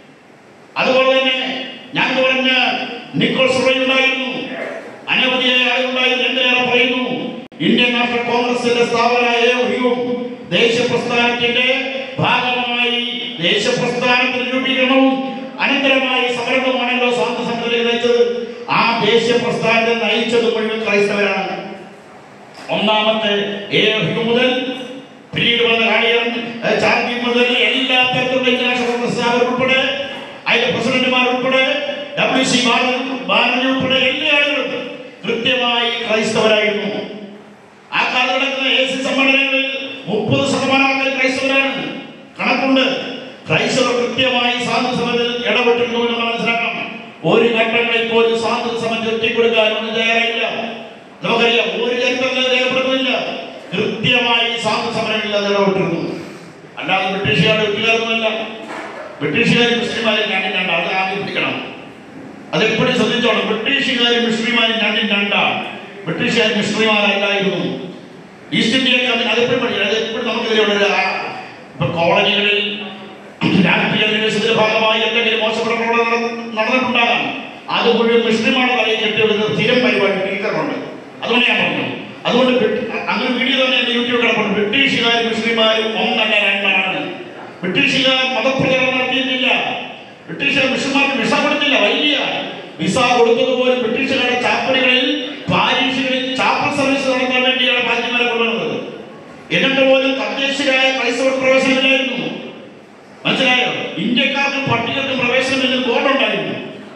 അതുപോലെ തന്നെ ഞാൻ പറഞ്ഞ നിക്കോൾസ് റോയ് ഉണ്ടായിരുന്നു അനവധിയായ ആളുകളുണ്ടായിരുന്നു എന്തിനേറെ പറയുന്നു ഇന്ത്യൻ നാഷണൽ കോൺഗ്രസിന്റെ സ്ഥാപനായ ഹ്യൂം ദേശീയ പ്രസ്ഥാനത്തിന്റെ ഭാഗമായി ദേശീയ പ്രസ്ഥാനത്തിന്റെ രൂപീകരണവും അനന്തരമായി സമരവുമാണല്ലോ സ്വാതന്ത്ര്യ സമരത്തിലേക്ക് നയിച്ചത് ആ ദേശീയ പ്രസ്ഥാനത്തെ നയിച്ചത് മുഴുവൻ ക്രൈസ്തവരാണ് ഒന്നാമത്തെ എ ഹ്യൂം മുതൽ പിന്നീട് വന്ന കാളിയം ചാർജി മുതൽ എല്ലാ തരത്തിലുള്ള ഇന്റർനാഷണൽ പ്രസ്ഥാനം ഉൾപ്പെടെ അതിന്റെ പ്രസിഡന്റുമാർ ഉൾപ്പെടെ ഡബ്ല്യു സി ബാനർജി ഉൾപ്പെടെ എല്ലാ ആളുകളും കൃത്യമായി ക്രൈസ്തവരായിരുന്നു ആ കാലഘട്ടത്തിൽ എ സി സമ്മേളനങ്ങളിൽ മുപ്പത് ശതമാനം ആൾക്കാർ ക്രൈസ്തവരാണ് കണക്കുണ്ട് ക്രൈസ്തവർ കൃത്യമായി സ്വാതന്ത്ര്യ സമരത്തിൽ ഇടപെട്ടിരുന്നു എന്ന് മനസ്സിലാക്കണം ഒരു ഘട്ടങ്ങളിൽ പോലും സ്വാതന്ത്ര്യ സമരത്തിൽ ഒറ്റിക്കൊടുക്കാനൊന്നും തയ്യാറായില്ല നമുക്കറിയാം ഒരു ചരിത്രത്തിൽ രേഖപ്പെടുത്തുന്നില്ല കൃത്യമായി സ്വാതന്ത്ര്യ സമരങ്ങളിൽ അത് ഇടപെട്ടിരുന്നു അല്ലാതെ ബ്രിട്ടീഷുകാരുടെ ഒറ്റുകാരൊന്നുമല്ല ബ്രിട്ടീഷുകാർ മുസ്ലിംമാരും രണ്ടും രണ്ടാണ് അത് ആദ്യം പിടിക്കണം അതെപ്പോഴും ശ്രദ്ധിച്ചോണം ബ്രിട്ടീഷുകാരും മുസ്ലിമാരും രണ്ടും രണ്ടാണ് ബ്രിട്ടീഷുകാർ മുസ്ലിമാരല്ലായിരുന്നു ഈസ്റ്റ് ഇന്ത്യ കമ്പനി അതെപ്പോഴും പഠിക്കണം അതെപ്പോഴും നമുക്കെതിരെയുള്ള ഒരു ആ- ഇപ്പൊ കോളനികളിൽ രാഷ്ട്രീയ നിവേശത്തിന്റെ ഭാഗമായി എന്തെങ്കിലും മോശപ്പെട്ട പ്രവർത്തനം നട- നടന്നിട്ടുണ്ടാകാം അത് മുഴുവൻ മുസ്ലിമാണ് തലയിൽ കെട്ടിവരുന്ന സ്ഥിരം പരിപാടി ടീച്ചറുണ്ട് അതുകൊണ്ട് ഞാൻ പറഞ്ഞു അതുകൊണ്ട് ബ്രിട്ട്- അങ്ങനെ വീഡിയോ തന്നെ എന്റെ യൂട്യൂബ് കിടപ്പുണ്ട് ബ്രിട്ടീഷുകാരും മുസ്ലിമാരും ഒന്നല്ല രണ്ടാണ് ബ്രിട്ടീഷുകാർ മതപ്രചരണം നടത്തിയിട്ടില്ല ബ്രിട്ടീഷുകാർ മുസ്ലിംമാർക്ക് വിസ കൊടുത്തില്ല വലിയ വിസ കൊടുത്തതുപോലെ ബ്രിട്ടീഷുകാരുടെ ചാപ്പലുകളിൽ പാരീഷുകളിൽ ചാപ്പൽ സർവീസ് നടത്താൻ വേണ്ടിയാണ് ഭാഗ്യമാരെ കൊണ്ടുവന്നത് എന്നിട്ട് പോലും തദ്ദേശീയരായ ക്രൈസ്തവ പ്രവേശനമില്ലായിരുന്നു മനസ്സിലായോ ഇന്ത്യക്കാർക്ക് പട്ടികൾക്ക് പ്രവേശനമില്ലെന്ന് ബോർഡുണ്ടായിരുന്നു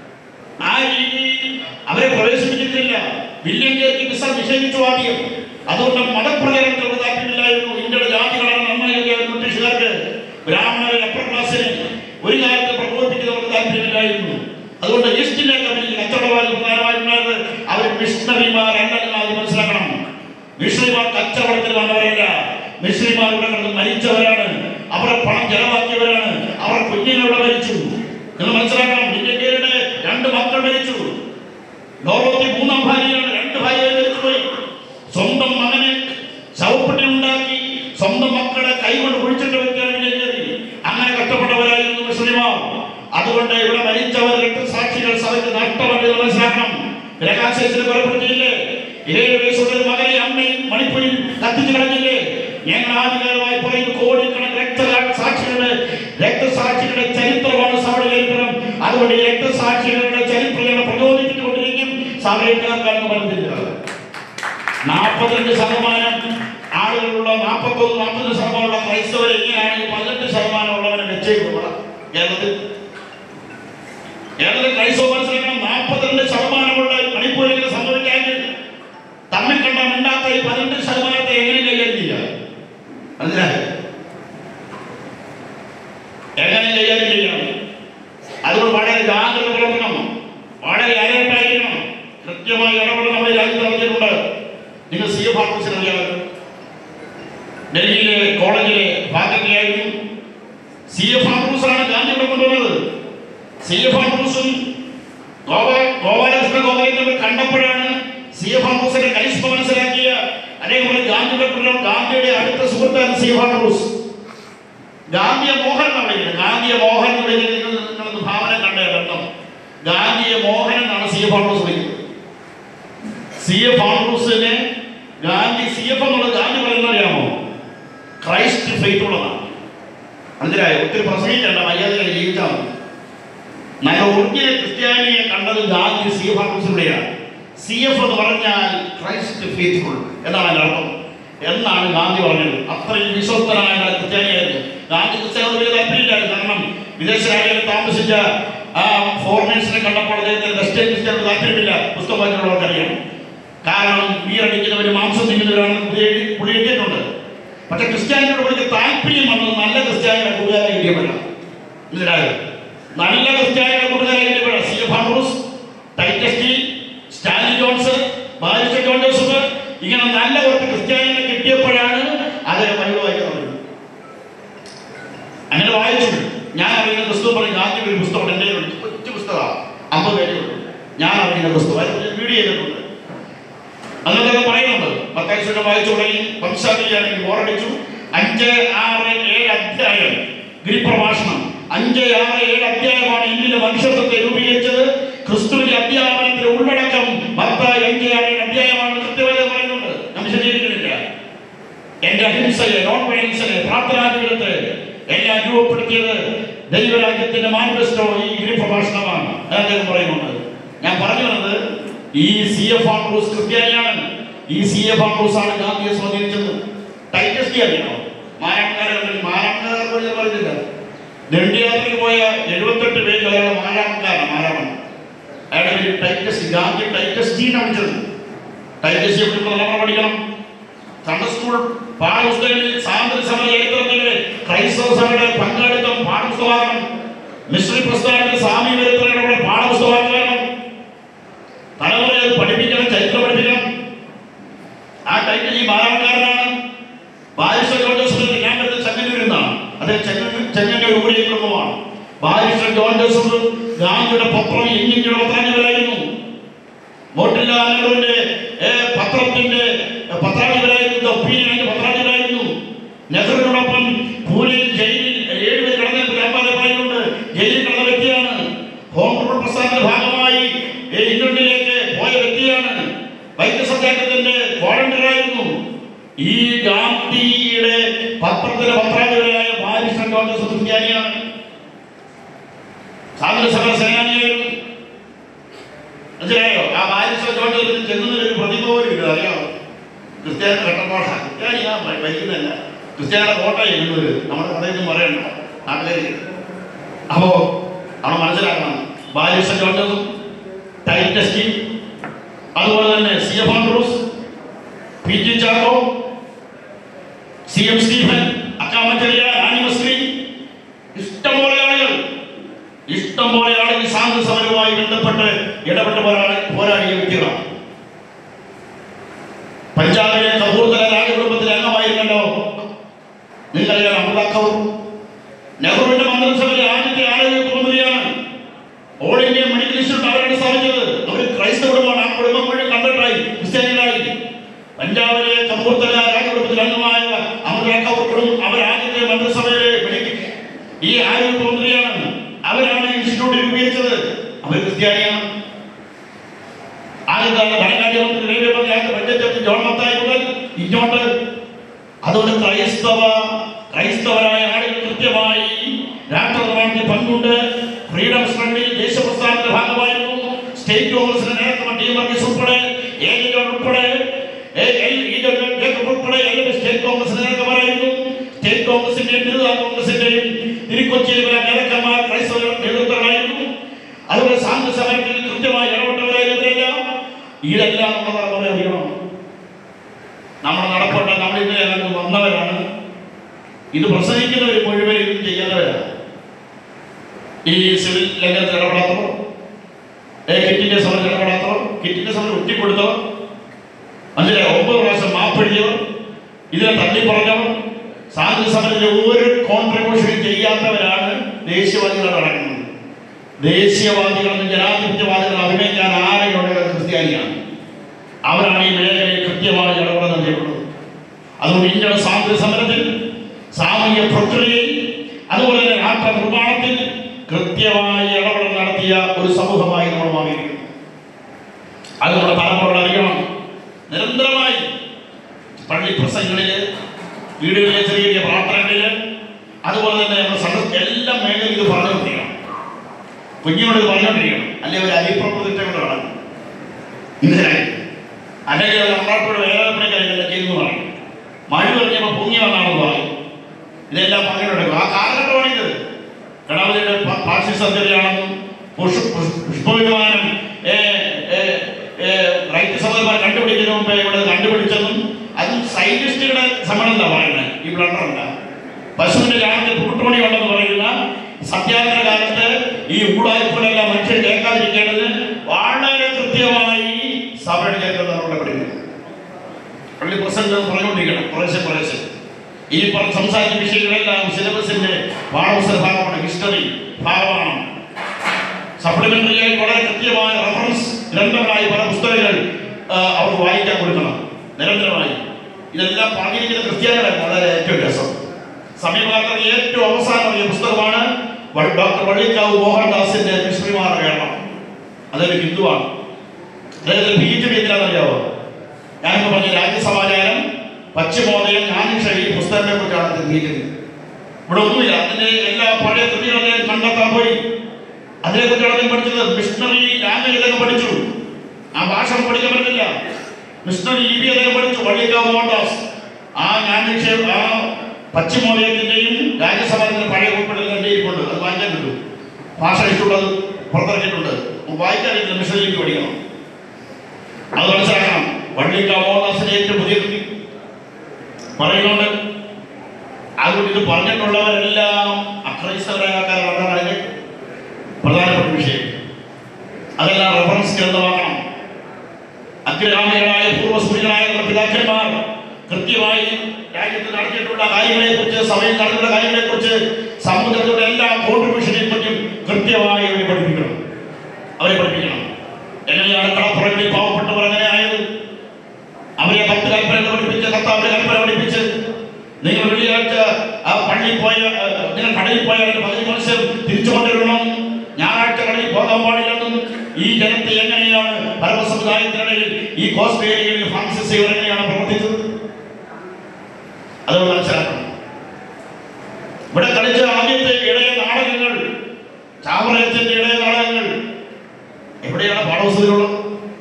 ആ രീതിയിൽ അവരെ പ്രവേശിപ്പിച്ചിട്ടില്ല വില്യം ജേർക്ക് വിസ നിഷേധിച്ചു ആദ്യം അതുകൊണ്ട് മതപ്രചരണത്തിന് താല്പര്യമില്ലായിരുന്നു ഇന്ത്യയുടെ ജാതികളാണ് നന്നായിരുന്നു ബ്രിട്ടീഷുകാർക്ക് ബ്രാഹ്മണരെ അപ്പർ ക്ലാസ്സിനെ ഒരു കാലത്ത് പ്രബോധിപ്പിക്കുന്നവർക്ക് താല്പര്യമില്ലായിരുന്നു അതുകൊണ്ട് ഈസ്റ്റ് ഇന്ത്യ കമ്പനി കച്ചവടമായി പ്രധാനമായിട്ടുണ്ടായത് അവർ മിഷണറിമാരല്ലെന്ന് ആദ്യം മനസ്സിലാക്കണം മിഷണറിമാർ കച്ചവടത്തിൽ വന്നവരല്ല മിഷണറിമാർ ഇവിടെ കിടന്ന് മരിച്ചവരാണ് അവരുടെ പണം ചെലവാക്കിയവരാണ് അവർ കുഞ്ഞിനോട് മരിച്ചു എന്ന് മനസ്സിലാക്കണം ഇന്ത്യക്കാരുടെ രണ്ട് മക്കൾ മരിച്ചു ലോകത്തെ മൂന്നാം ഭാര്യയാണ് രണ്ട് ഭാര്യകൾ മരിച്ചുപോയി സ്വന്തം മകനെ ശവപ്പെട്ടി ഉണ്ടാക്കി സ്വന്തം മക്കളെ കൈകൊണ്ട് കുഴിച്ചിട്ട് വെക്കാൻ കയറി അങ്ങനെ കഷ്ടപ്പെട്ടവരായിരുന്നു മുസ്ലിമാർ അതുകൊണ്ട് ഇവിടെ മരിച്ചവർ രക്തസാക്ഷികൾ സഭയ്ക്ക് നഷ്ടമല്ല എന്ന് മനസ്സിലാക്കണം പ്രകാശത്തിന് പുറപ്പെടുത്തിയില്ലേ ഏഴ് വയസ്സുള്ള ഒരു മകനെ അമ്മയും മണിപ്പൂരിൽ കത്തിച്ചു കളഞ്ഞില്ലേ ഞങ്ങൾ ആധികാരമായി പറയുന്നു കോടിക്കണക്കിന് രക്തസാക്ഷികളുടെ രക്തസാക്ഷികളുടെ ചരിത്രമാണ് സഭയുടെ ചരിത്രം അതുകൊണ്ട് ഈ രക്തസാക്ഷികളുടെ ചരിത്രങ്ങളെ പ്രചോദിപ്പിച്ചുകൊണ്ടിരിക്കും സഭയെക്കാർക്കാണെന്ന് പറഞ്ഞില്ല നാൽപ്പത്തിരണ്ട് ശതമാനം ആളുകളുള്ള നാൽപ്പത്തൊന്ന് നാൽപ്പത് ശതമാനമുള്ള ക്രൈസ്തവർ എങ്ങനെയാണ് ഈ പതിനെട്ട് ശതമാനം ഉള്ളവരെ വെച്ചേക്കുക കേരളത്തിൽ കേരളത്തിൽ ക്രൈസ്തവ മനസ്സിലാക്കണം നാൽപ്പത്തിരണ്ട് ശതമാനമുള്ള മണിപ്പൂരിൽ സംഭവിക്കാമെങ്കിൽ തമ്മിൽ കണ്ട മിണ്ടാത്ത ഈ പതിനെട്ട് ശതമാനത്തെ എങ്ങനെ കൈകാര്യം ചെയ്യാം മനസ്സിലായോ എങ്ങനെ കൈകാര്യം ചെയ്യാം അതുകൊണ്ട് വളരെ ജാഗ്രത പുലർത്തണം വളരെ അലർട്ടായിരിക്കണം കൃത്യമായി ഇടപെടൽ നമ്മുടെ രാജ്യത്ത് നടത്തിയിട്ടുണ്ട് നിങ്ങൾ സി എഫ് ആർട്ടിസിന് അറിയാമല്ലോ ഡൽഹിയിലെ കോളേജിലെ ഫാക്കൽറ്റിയായിരുന്നു സി എഫ് ആൻഡ്രൂസാണ് ഗാന്ധി ഇവിടെ കൊണ്ടുവന്നത് സി എഫ് ആൻഡ്രൂസും ഗോപാ ഗോപാലകൃഷ്ണ ഗോപാലൻ തമ്മിൽ കണ്ടപ്പോഴാണ് സി എഫ് ആൻഡ്രൂസിന്റെ കരിസ്മ മനസ്സിലാക്കിയ അതേപോലെ ഗാന്ധിയുടെ കുലം ഗാന്ധിയുടെ അടുത്ത സുഹൃത്താണ് സി എഫ് ആൻഡ്രൂസ് ഗാന്ധിയ മോഹൻ എന്നാണ് വിളിക്കുന്നത് ഗാന്ധിയ മോഹൻ എന്ന് വിളിക്കുന്നത് നിങ്ങളൊന്ന് ഭാവന കണ്ടേ ബന്ധം ഗാന്ധിയ മോഹൻ എന്നാണ് സി എഫ് ആൻഡ്രൂസ് വിളിക്കുന്നത് സി എഫ് ആൻഡ്രൂസിനെ ഗാന്ധി സി എഫ് എന്നുള്ളത് ഗാന്ധി പറയുന്നത് അറിയാമോ ക്രൈസ്റ്റ് ഫെയ്ത്ത് ഉള്ളതാണ് മനസ്സിലായോ ഒത്തിരി പ്രസംഗിക്കേണ്ട മര്യാദകൾ ജീവിച്ചാൽ മതി നല്ല ഒറിജിനൽ ക്രിസ്ത്യാനിയെ കണ്ടത് ഗാന്ധി സി എഫ് ആൻഡ്രൂസിലൂടെയാണ് സി എഫ് എന്ന് പറഞ്ഞാൽ ക്രൈസ്റ്റ് ഫെയ്ത്ത്ഫുൾ എന്നാണ് അതിന്റെ അർത്ഥം എന്നാണ് ഗാന്ധി പറഞ്ഞത് അത്രയും വിശ്വസ്തനായ ഒരു ക്രിസ്ത്യാനിയായിരുന്നു ഗാന്ധി ക്രിസ്ത്യാനിയോട് വലിയ താല്പര്യമില്ലായിരുന്നു കാരണം വിദേശ രാജ്യങ്ങളിൽ താമസിച്ച ആ ഫോറിനേഴ്സിനെ കണ്ടപ്പോൾ അദ്ദേഹത്തിന് വെസ്റ്റേൺ ക്രിസ്ത്യാനിയോട് താല്പര്യമില്ല പുസ്തകം വായിക്കുന്നവർക്കറിയാം കാരണം ബീറടിക്കുന്നവർ മാംസം തിന്നുന്നവരാണെന്ന് പുതിയ പുള്ളി എഴുതിയിട്ടുണ്ട് പക്ഷെ ക്രിസ്ത്യാനിയോട് പുള്ളിക്ക് താല്പര്യം വന്നത് നല്ല ക്രിസ്ത്യാനിയുടെ കൂട്ടുകാരെ കിട്ടിയപ്പോഴാണ് മനസ്സിലായോ നല്ല ക്രിസ്ത്യാനിയുടെ കൂട്ടുകാരെ കിട്ടിയപ്പോഴാണ് C F Andrews Titus T Stalin Jones barrister John Joseph ഇങ്ങനെ നല്ല കുറച്ച് ക്രിസ്ത്യാനികളെ കിട്ടിയപ്പോഴാണ് അദ്ദേഹം ബൈബിൾ വായിക്കാൻ തുടങ്ങിയത് അങ്ങനെ വായിച്ചു ഞാൻ അറിയുന്ന പുസ്തകം പറയും ഗാന്ധിയുടെ ഒരു പുസ്തകം എൻ്റെ കയ്യിലുണ്ട്. കൊച്ചു പുസ്തകമാണ് അമ്പത് പേജുണ്ട് ഞാൻ അറിയുന്ന പുസ്തകം അതിൽ വീഡിയോ ചെയ്തിട്ടുണ്ട് അന്നത്തെ പറയുന്നുണ്ട് പത്താഴ്ച വായിച്ചു തുടങ്ങി വംശാവലിയാണെങ്കിൽ ബോറടിച്ചു അഞ്ച് ആറ് ഏഴ് അധ്യായം ഗിരിപ്രഭാഷണം അഞ്ച് ആറ് ഏഴ് അധ്യായമാണ് ഇന്ത്യയിലെ മനുഷ്യത്വത്തെ രൂപീകരിച്ചത് ക്രിസ്തുവിന്റെ അധ്യാപനത്തിന്റെ ഉള്ളടക്കം പത്തായി അഞ്ച് ആറ് ഏഴ് അധ്യായമാണ് കൃത്യമായി പറയുന്നുണ്ട് ഞാൻ വിശദീകരിക്കുന്നില്ല എന്റെ അഹിംസയെ നോൺ വയലൻസിനെ പ്രാർത്ഥനാ ജീവിതത്തെ എല്ലാം രൂപപ്പെടുത്തിയത് ദൈവരാജ്യത്തിന്റെ മാനിഫെസ്റ്റോ ഈ ഗിരിപ്രഭാഷണമാണ് അത് അദ്ദേഹം പറയുന്നുണ്ട് ഞാൻ പറഞ്ഞു വന്നത് ഈ സി എഫ് ആൻഡ്രൂസ് ക്രിസ്ത്യാനിയാണ് ഈ സി എഫ് ആൻഡ്രൂസ് ആണ് ഗാന്ധിയെ സ്വാധീനിച്ചത് ടൈറ്റസ് ടി അറിയണോ മാരാമക്കാരെ മാരാമക്കാരെ ഞാൻ പറഞ്ഞില്ല ദണ്ഡിയാത്രയ്ക്ക് പോയ എഴുപത്തെട്ട് പേര് അയാൾ മാരാമക്കാരാണ് മാരാമൻ അയാളുടെ പേര് ടൈറ്റസ് ഗാന്ധി ടൈറ്റസ് ടി എന്നാണ് വിളിച്ചത് ടൈറ്റസ് ടി എപ്പോഴും നമ്മൾ പഠിക്കണം സൺഡേ സ്കൂൾ പാഠപുസ്തകങ്ങളിൽ സ്വാതന്ത്ര്യ സമര ചരിത്രത്തിലെ ക്രൈസ്തവ സഭയുടെ പങ്കാളിത്തം പാഠപുസ്തകമാകണം മിശ്രി പ്രസ്ഥാനത്തിൽ സ്വാമി വരുത്തലുകളുടെ പാഠപുസ്തകമാക്കണം തലമുറയെ അത് പഠിപ്പിക്കണം ചരിത്രം പഠിപ്പിക്കണം ആ ടൈറ്റിൽ ഈ ബാലക്കാരനാണ് ബാരിസ്റ്റർ ജോൺ ജോസഫ് ഞാൻ വരുന്നത് ചെങ്ങന്നൂരിൽ നിന്നാണ് അദ്ദേഹം ചെങ്ങന്നൂർ ചെങ്ങന്നൂർ ഊരിയ കുടുംബമാണ് ബാരിസ്റ്റർ ജോൺ ജോസഫ് ഗാന്ധിയുടെ പത്രം എഞ്ഞിഞ്ചിയുടെ പത്രാധിപരായിരുന്നു മോട്ടിലാൽ നെഹ്റുവിന്റെ ഏ, പത്രത്തിന്റെ ഏ, പത്രാധിപരായിരുന്നു ഒപ്പീനിയൻ പത്രാധിപരായിരുന്നു നെഹ്റുവിനോടൊപ്പം പൂനെയിൽ ജയിലിൽ ഏഴുപേർ കടന്നപ്പോൾ അമ്പാതെ പറയുന്നുണ്ട് ജയിലിൽ കിടന്ന വ്യക്തിയാണ് ഹോം റൂൾ പ്രസ്ഥാനത്തിന്റെ ഭാഗമായി ഏ, ഇംഗ്ലണ്ടിലേക്ക് പോയ വ്യക്തിയാണ് വൈദ്യസത്യാഗ്രഹത്തിന്റെ വോളണ്ടിയറായിരുന്നു ഈ ഗാന്ധിയുടെ പത്രത്തിലെ പത്രാധിപരായ ബാരിസ്റ്റർ ജോൺ ജോസഫ് ക്രിസ്ത്യാനിയാണ് സ്വാതന്ത്ര്യ സമര സേനാനിയായിരുന്നു മനസ്സിലായോ ആ ബാരിസ്റ്റർ ജോൺ ജോസഫിന് ചെന്നൊരു പ്രതിഭ പോലും ഇല്ല അറിയാമോ ക്രിസ്ത്യാനി കട്ടപ്പാട ക്രിസ്ത്യാനി ഞാൻ വൈകുന്നല്ല ക്രിസ്ത്യാനിയുടെ കോട്ട ചെന്നൂര് നമ്മുടെ കഥയൊന്നും പറയണ്ട നാട്ടിലേക്ക് അപ്പോ നമ്മൾ മനസ്സിലാക്കണം barrister John Joseph Titus team അതുപോലെ തന്നെ C F Andrews P G Chacko C M Stephen അക്കാമറ്ററിയ ആനിമശ്രീ ഇഷ്ടംപോലെ ആളുകൾ ഇഷ്ടംപോലെ ആളുകൾ സ്വാതന്ത്ര്യ സമരവുമായി ബന്ധപ്പെട്ട് ഇടപെട്ട് പോരാടി പോരാടിയ വ്യക്തികളാണ് പഞ്ചാബിലെ കപൂർതല രാജകുടുംബത്തിലെ അംഗമായിരുന്നല്ലോ നിങ്ങൾക്കറിയാം അമൃത കൗർ നെഹ്റുവിന്റെ മന്ത്രിസഭയിലെ ആദ്യത്തെ ആരോഗ്യ മന്ത്രിയാണ് ഓൾ ഇന്ത്യ മെഡിക്കൽ ഇൻസ്റ്റിറ്റ്യൂട്ട് അവരാണ് സ്ഥാപിച്ചത് അവർ ക്രൈസ്തവരുമാണ് ആ കുടുംബം മുഴുവൻ കണ്ടിട്ടായി ക്രിസ്ത്യാനികളായി പഞ്ചാബിലെ കപൂർത്തല രാജകുടുംബത്തിൽ അംഗമായ അമൃത കൗർ കുടുംബം അവർ ആദ്യത്തെ മന്ത്രിസഭയിലെ മെഡിക്കൽ ഈ ആരോഗ്യ മന്ത്രിയാണ് അവരാണ് ഇൻസ്റ്റിറ്റ്യൂട്ട് രൂപീകരിച്ചത് അവർ ക്രിസ്ത്യാനിയാണ് ആദ്യത്തെ ഭരണകാര്യമന്ത്രി റെയിൽവേ മന്ത്രി ആദ്യത്തെ ബഡ്ജറ്റ് ജോൺ മത്തായി മുതൽ ഇങ്ങോട്ട് അതുകൊണ്ട് ക്രൈസ്തവ ക്രൈസ്തവരായ ആളുകൾ കൃത്യമായി രാഷ്ട്രനിർമ്മാണത്തിൽ പങ്കുണ്ട് ഫ്രീഡം സ്ട്രഗിളിൽ ദേശപ്രസ്ഥാനത്തിന്റെ ഭാഗമായിരുന്നു സ്റ്റേറ്റ് കോൺഗ്രസിന്റെ നേതൃത്വം ടി വർഗീസ് ഉൾപ്പെടെ എ ജെ ജോൺ ഉൾപ്പെടെ A L E J John Jacob ഉൾപ്പെടെ എല്ലാവരും സ്റ്റേറ്റ് കോൺഗ്രസിന്റെ നേതാക്കന്മാരായിരുന്നു സ്റ്റേറ്റ് കോൺഗ്രസിന്റെയും ബിരുദ കോൺഗ്രസിന്റെയും തിരുക്കൊച്ചിയിലെ പല നേതാക്കന്മാർ ക്രൈസ്തവ നേതൃത്വമായിരുന്നു അതുപോലെ സാന്ത്വ സമരത്തിൽ കൃത്യമായി ഇടപെട്ടവരായിരുന്നില്ല ഇതെല്ലാം നമ്മുടെ തലമുറ അറിയണം നമ്മുടെ നടപ്പുണ്ട് നമ്മൾ ഇന്നലെ അങ്ങ് വന്നവരാണ് ഇത് പ്രസംഗിക്കുന്നവർ മുഴുവൻ ഇത് ചെയ്യുന്നവരാണ് ഈ സിവിൽ ലംഘനത്തിൽ ഇടപെടാത്തവർ ഏ, കിറ്റിന്റെ സമരത്തിൽ ഇടപെടാത്തവർ കിറ്റിന്റെ സമരം ഒറ്റിക്കൊടുത്തവർ അതിലെ ഒമ്പത് പ്രാവശ്യം മാപ്പെഴുതിയവർ ഇതിനെ തള്ളി പറഞ്ഞവർ സ്വാതന്ത്ര്യ സമരത്തിൽ ഒരു കോൺട്രിബ്യൂഷനും ചെയ്യാത്തവരാണ് ദേശീയവാദികൾ നടക്കുന്നത് ദേശീയവാദികളെന്ന് ജനാധിപത്യവാദികൾ അഭിനയിക്കാൻ ആരെയുള്ളത് ക്രിസ്ത്യാനിയാണ് അവരാണ് ഈ മേഖലയിൽ കൃത്യമായി ഇടപെടുന്നത് ചെയ്യപ്പെടുന്നത് അതുകൊണ്ട് ഇന്ത്യയുടെ സ്വാതന്ത്ര്യ സമരത്തിൽ സാമൂഹ്യ പ്രക്രിയയിൽ അതുപോലെ തന്നെ രാഷ്ട്ര നിർമ്മാണത്തിൽ കൃത്യമായി ഇടപെടൽ നടത്തിയ ഒരു സമൂഹമായി നമ്മൾ മാറിയിരിക്കുന്നു അത് നമ്മുടെ തലമുറകൾ അറിയണം നിരന്തരമായി പള്ളി പ്രസംഗങ്ങളില് വീടുകളിലെ ചെറിയ ചെറിയ പ്രാർത്ഥനകളില് അതുപോലെ തന്നെ നമ്മുടെ സദസ് എല്ലാ മേഖലയിലും ഇത് പറഞ്ഞുകൊണ്ടിരിക്കണം കുഞ്ഞുങ്ങളോട് ഇത് പറഞ്ഞുകൊണ്ടിരിക്കണം അല്ലെങ്കിൽ ഒരു അരിപ്രപ്രതിഷ്ഠകളാണ് ഇന്നലായി അല്ലെങ്കിൽ അത് നമ്മളോട് വേദനപ്പെടുക്കലെല്ലാം ചെയ്യുന്നു പറയും മഴ പറഞ്ഞപ്പോൾ പൊങ്ങി വന്നാണെന്ന് പറയും ഇതെല്ലാം പങ്കിട്ടെടുക്കും ആ കാലഘട്ടമാണിത് ഗണപതിയുടെ ഫാസിസത്തിലാണെന്നും പുഷ് പുഷ്- പുഷ്പവിമാനം ഏ, ഏ, ഏ, റൈറ്റ് സഹോദരന്മാർ കണ്ടുപിടിക്കുന്നതിന് മുമ്പേ ഇവിടെ കണ്ടുപിടിച്ചതും അതും സയന്റിസ്റ്റുകളുടെ സമ്മേളനം പറയുന്നത് ഈ ബ്ലണ്ടറല്ല പശുവിന്റെ ചാണകത്തിൽ കുട്ടുമണി ഉണ്ടെന്ന് പറയുന്ന സത്യാഗ്രഹ കാലത്ത് ഈ ഊടായ്പകളെല്ലാം മനുഷ്യർ കേൾക്കാതിരിക്കേണ്ടത് വളരെ കൃത്യമായി സഭയുടെ ചരിത്രം നമ്മളെ പഠിക്കുന്നു പള്ളി പ്രസംഗം പറഞ്ഞുകൊണ്ടിരിക്കണം കുറേശ്ശെ കുറേശ്ശെ ഈ പറഞ്ഞ സംസാരിച്ച വിഷയങ്ങളെല്ലാം സിലബസിന്റെ പാഠപുസ്തക ഭാഗമാണ് ഹിസ്റ്ററി ഭാഗമാണ് സപ്ലിമെന്ററി ആയി വളരെ കൃത്യമായ റെഫറൻസ് ഗ്രന്ഥങ്ങളായി പല പുസ്തകങ്ങൾ ആ, അവർക്ക് വായിക്കാൻ കൊടുക്കണം നിരന്തരമായി ഇതെല്ലാം പറഞ്ഞിരിക്കുന്ന ക്രിസ്ത്യാനികളാണ് വളരെ ഏറ്റവും രസം സമീപകാലത്ത് ഏറ്റവും അവസാനം ഇറങ്ങിയ പുസ്തകമാണ് വ- ഡോക്ടർ വള്ളിക്കാവ് മോഹൻദാസിന്റെ മിശ്രിമാർ കേരളം അതൊരു ഹിന്ദുവാണ് അദ്ദേഹത്തിന് പി എച്ച് ഡി എന്തിനാണെന്നറിയാവോ ഞാനിപ്പോ പറഞ്ഞ രാജ്യസമാചാരം പശ്ചിമോദയം ജ്ഞാനിഷ ഈ പുസ്തകത്തെ കുറിച്ചാണ് അദ്ദേഹം പി എച്ച് ഡി ഇവിടെ ഒന്നുമില്ല അതിന്റെ എല്ലാ പഴയ കൃതികളും അദ്ദേഹം കണ്ടെത്താൻ പോയി അതിനെ കുറിച്ചാണ് അദ്ദേഹം പഠിച്ചത് മിഷണറി ലാംഗ്വേജ് അദ്ദേഹം പഠിച്ചു ആ ഭാഷ പഠിക്കാൻ പറ്റില്ല മിഷണറി ലിപി അദ്ദേഹം പഠിച്ചു വള്ളിക്കാവ് മോഹൻദാസ് ആ ജ്ഞാനിഷ ആ പശ്ചിമോദയത്തിന്റെയും രാജ്യസഭയുടെ പഴയ ഉൾപ്പെടൽ എന്റെ ഇരിപ്പുണ്ട് അത് വായിക്കാൻ കിട്ടും ഭാഷ ഇഷ്ടമുള്ളത് പുറത്തിറക്കിയിട്ടുണ്ട് വായിക്കാറില്ല മിഷണറി ലിപി പഠിക്കണം അത് മനസ്സിലാക്കണം വള്ളിക്കാവ് മോഹൻദാസിന്റെ ഏറ്റവും പുതിയ കൃതി പറയുന്നുണ്ട് അതുകൊണ്ട് ഇത് പറഞ്ഞിട്ടുള്ളവരെല്ലാം അക്രൈസ്തവരായ ആൾക്കാരാണ് അതിന്റെ പ്രധാനപ്പെട്ട വിഷയം അതെല്ലാം റെഫറൻസ് ഗ്രന്ഥമാക്കണം അഗ്രഗാമികളായ പൂർവ്വസൂരികളായ നമ്മുടെ പിതാക്കന്മാർ കൃത്യമായി രാജ്യത്ത് നടത്തിയിട്ടുള്ള കാര്യങ്ങളെ കുറിച്ച് സഭയിൽ നടത്തിയിട്ടുള്ള കാര്യങ്ങളെ കുറിച്ച് സമൂഹത്തിലുള്ള എല്ലാ കോൺട്രിബ്യൂഷനെ പറ്റിയും കൃത്യമായി അവരെ പഠിപ്പിക്കണം അവരെ പഠിപ്പിക്കണം എങ്ങനെയാണ് കളപ്പുറങ്ങളിൽ പാവപ്പെട്ടവർ എങ്ങനെ ആയത് അവരെ പത്ത് കൽപ്പന പഠിപ്പിച്ച് കർത്താവിന്റെ കൽപ്പന പഠിപ്പിച്ച് നിങ്ങൾ വെള്ളിയാഴ്ച ആ പള്ളിയിൽ പോയ ആ, നിങ്ങൾ കടയിൽ പോയ അതിന്റെ പകുതി മത്സ്യം തിരിച്ചു കൊണ്ടുവരണം ഞായറാഴ്ച കടയിൽ പോകാൻ പാടില്ലെന്നും ഈ ജനത്തെ എങ്ങനെയാണ് പരമ സമുദായത്തിനിടയിൽ ഈ കോസ്റ്റ് ഏരിയയിൽ ഫ്രാൻസിസ് ഇവർ എങ്ങനെയാണ് പ്രവർത്തിച്ചത് അത് മനസ്സിലാക്കണം ഇവിടെ കളിച്ച ആദ്യത്തെ ഇടയ നാടകങ്ങൾ ചാമറയത്തിന്റെ ഇടയ നാടകങ്ങൾ എവിടെയാണ് പാഠപുസ്തകത്തിലുള്ളത്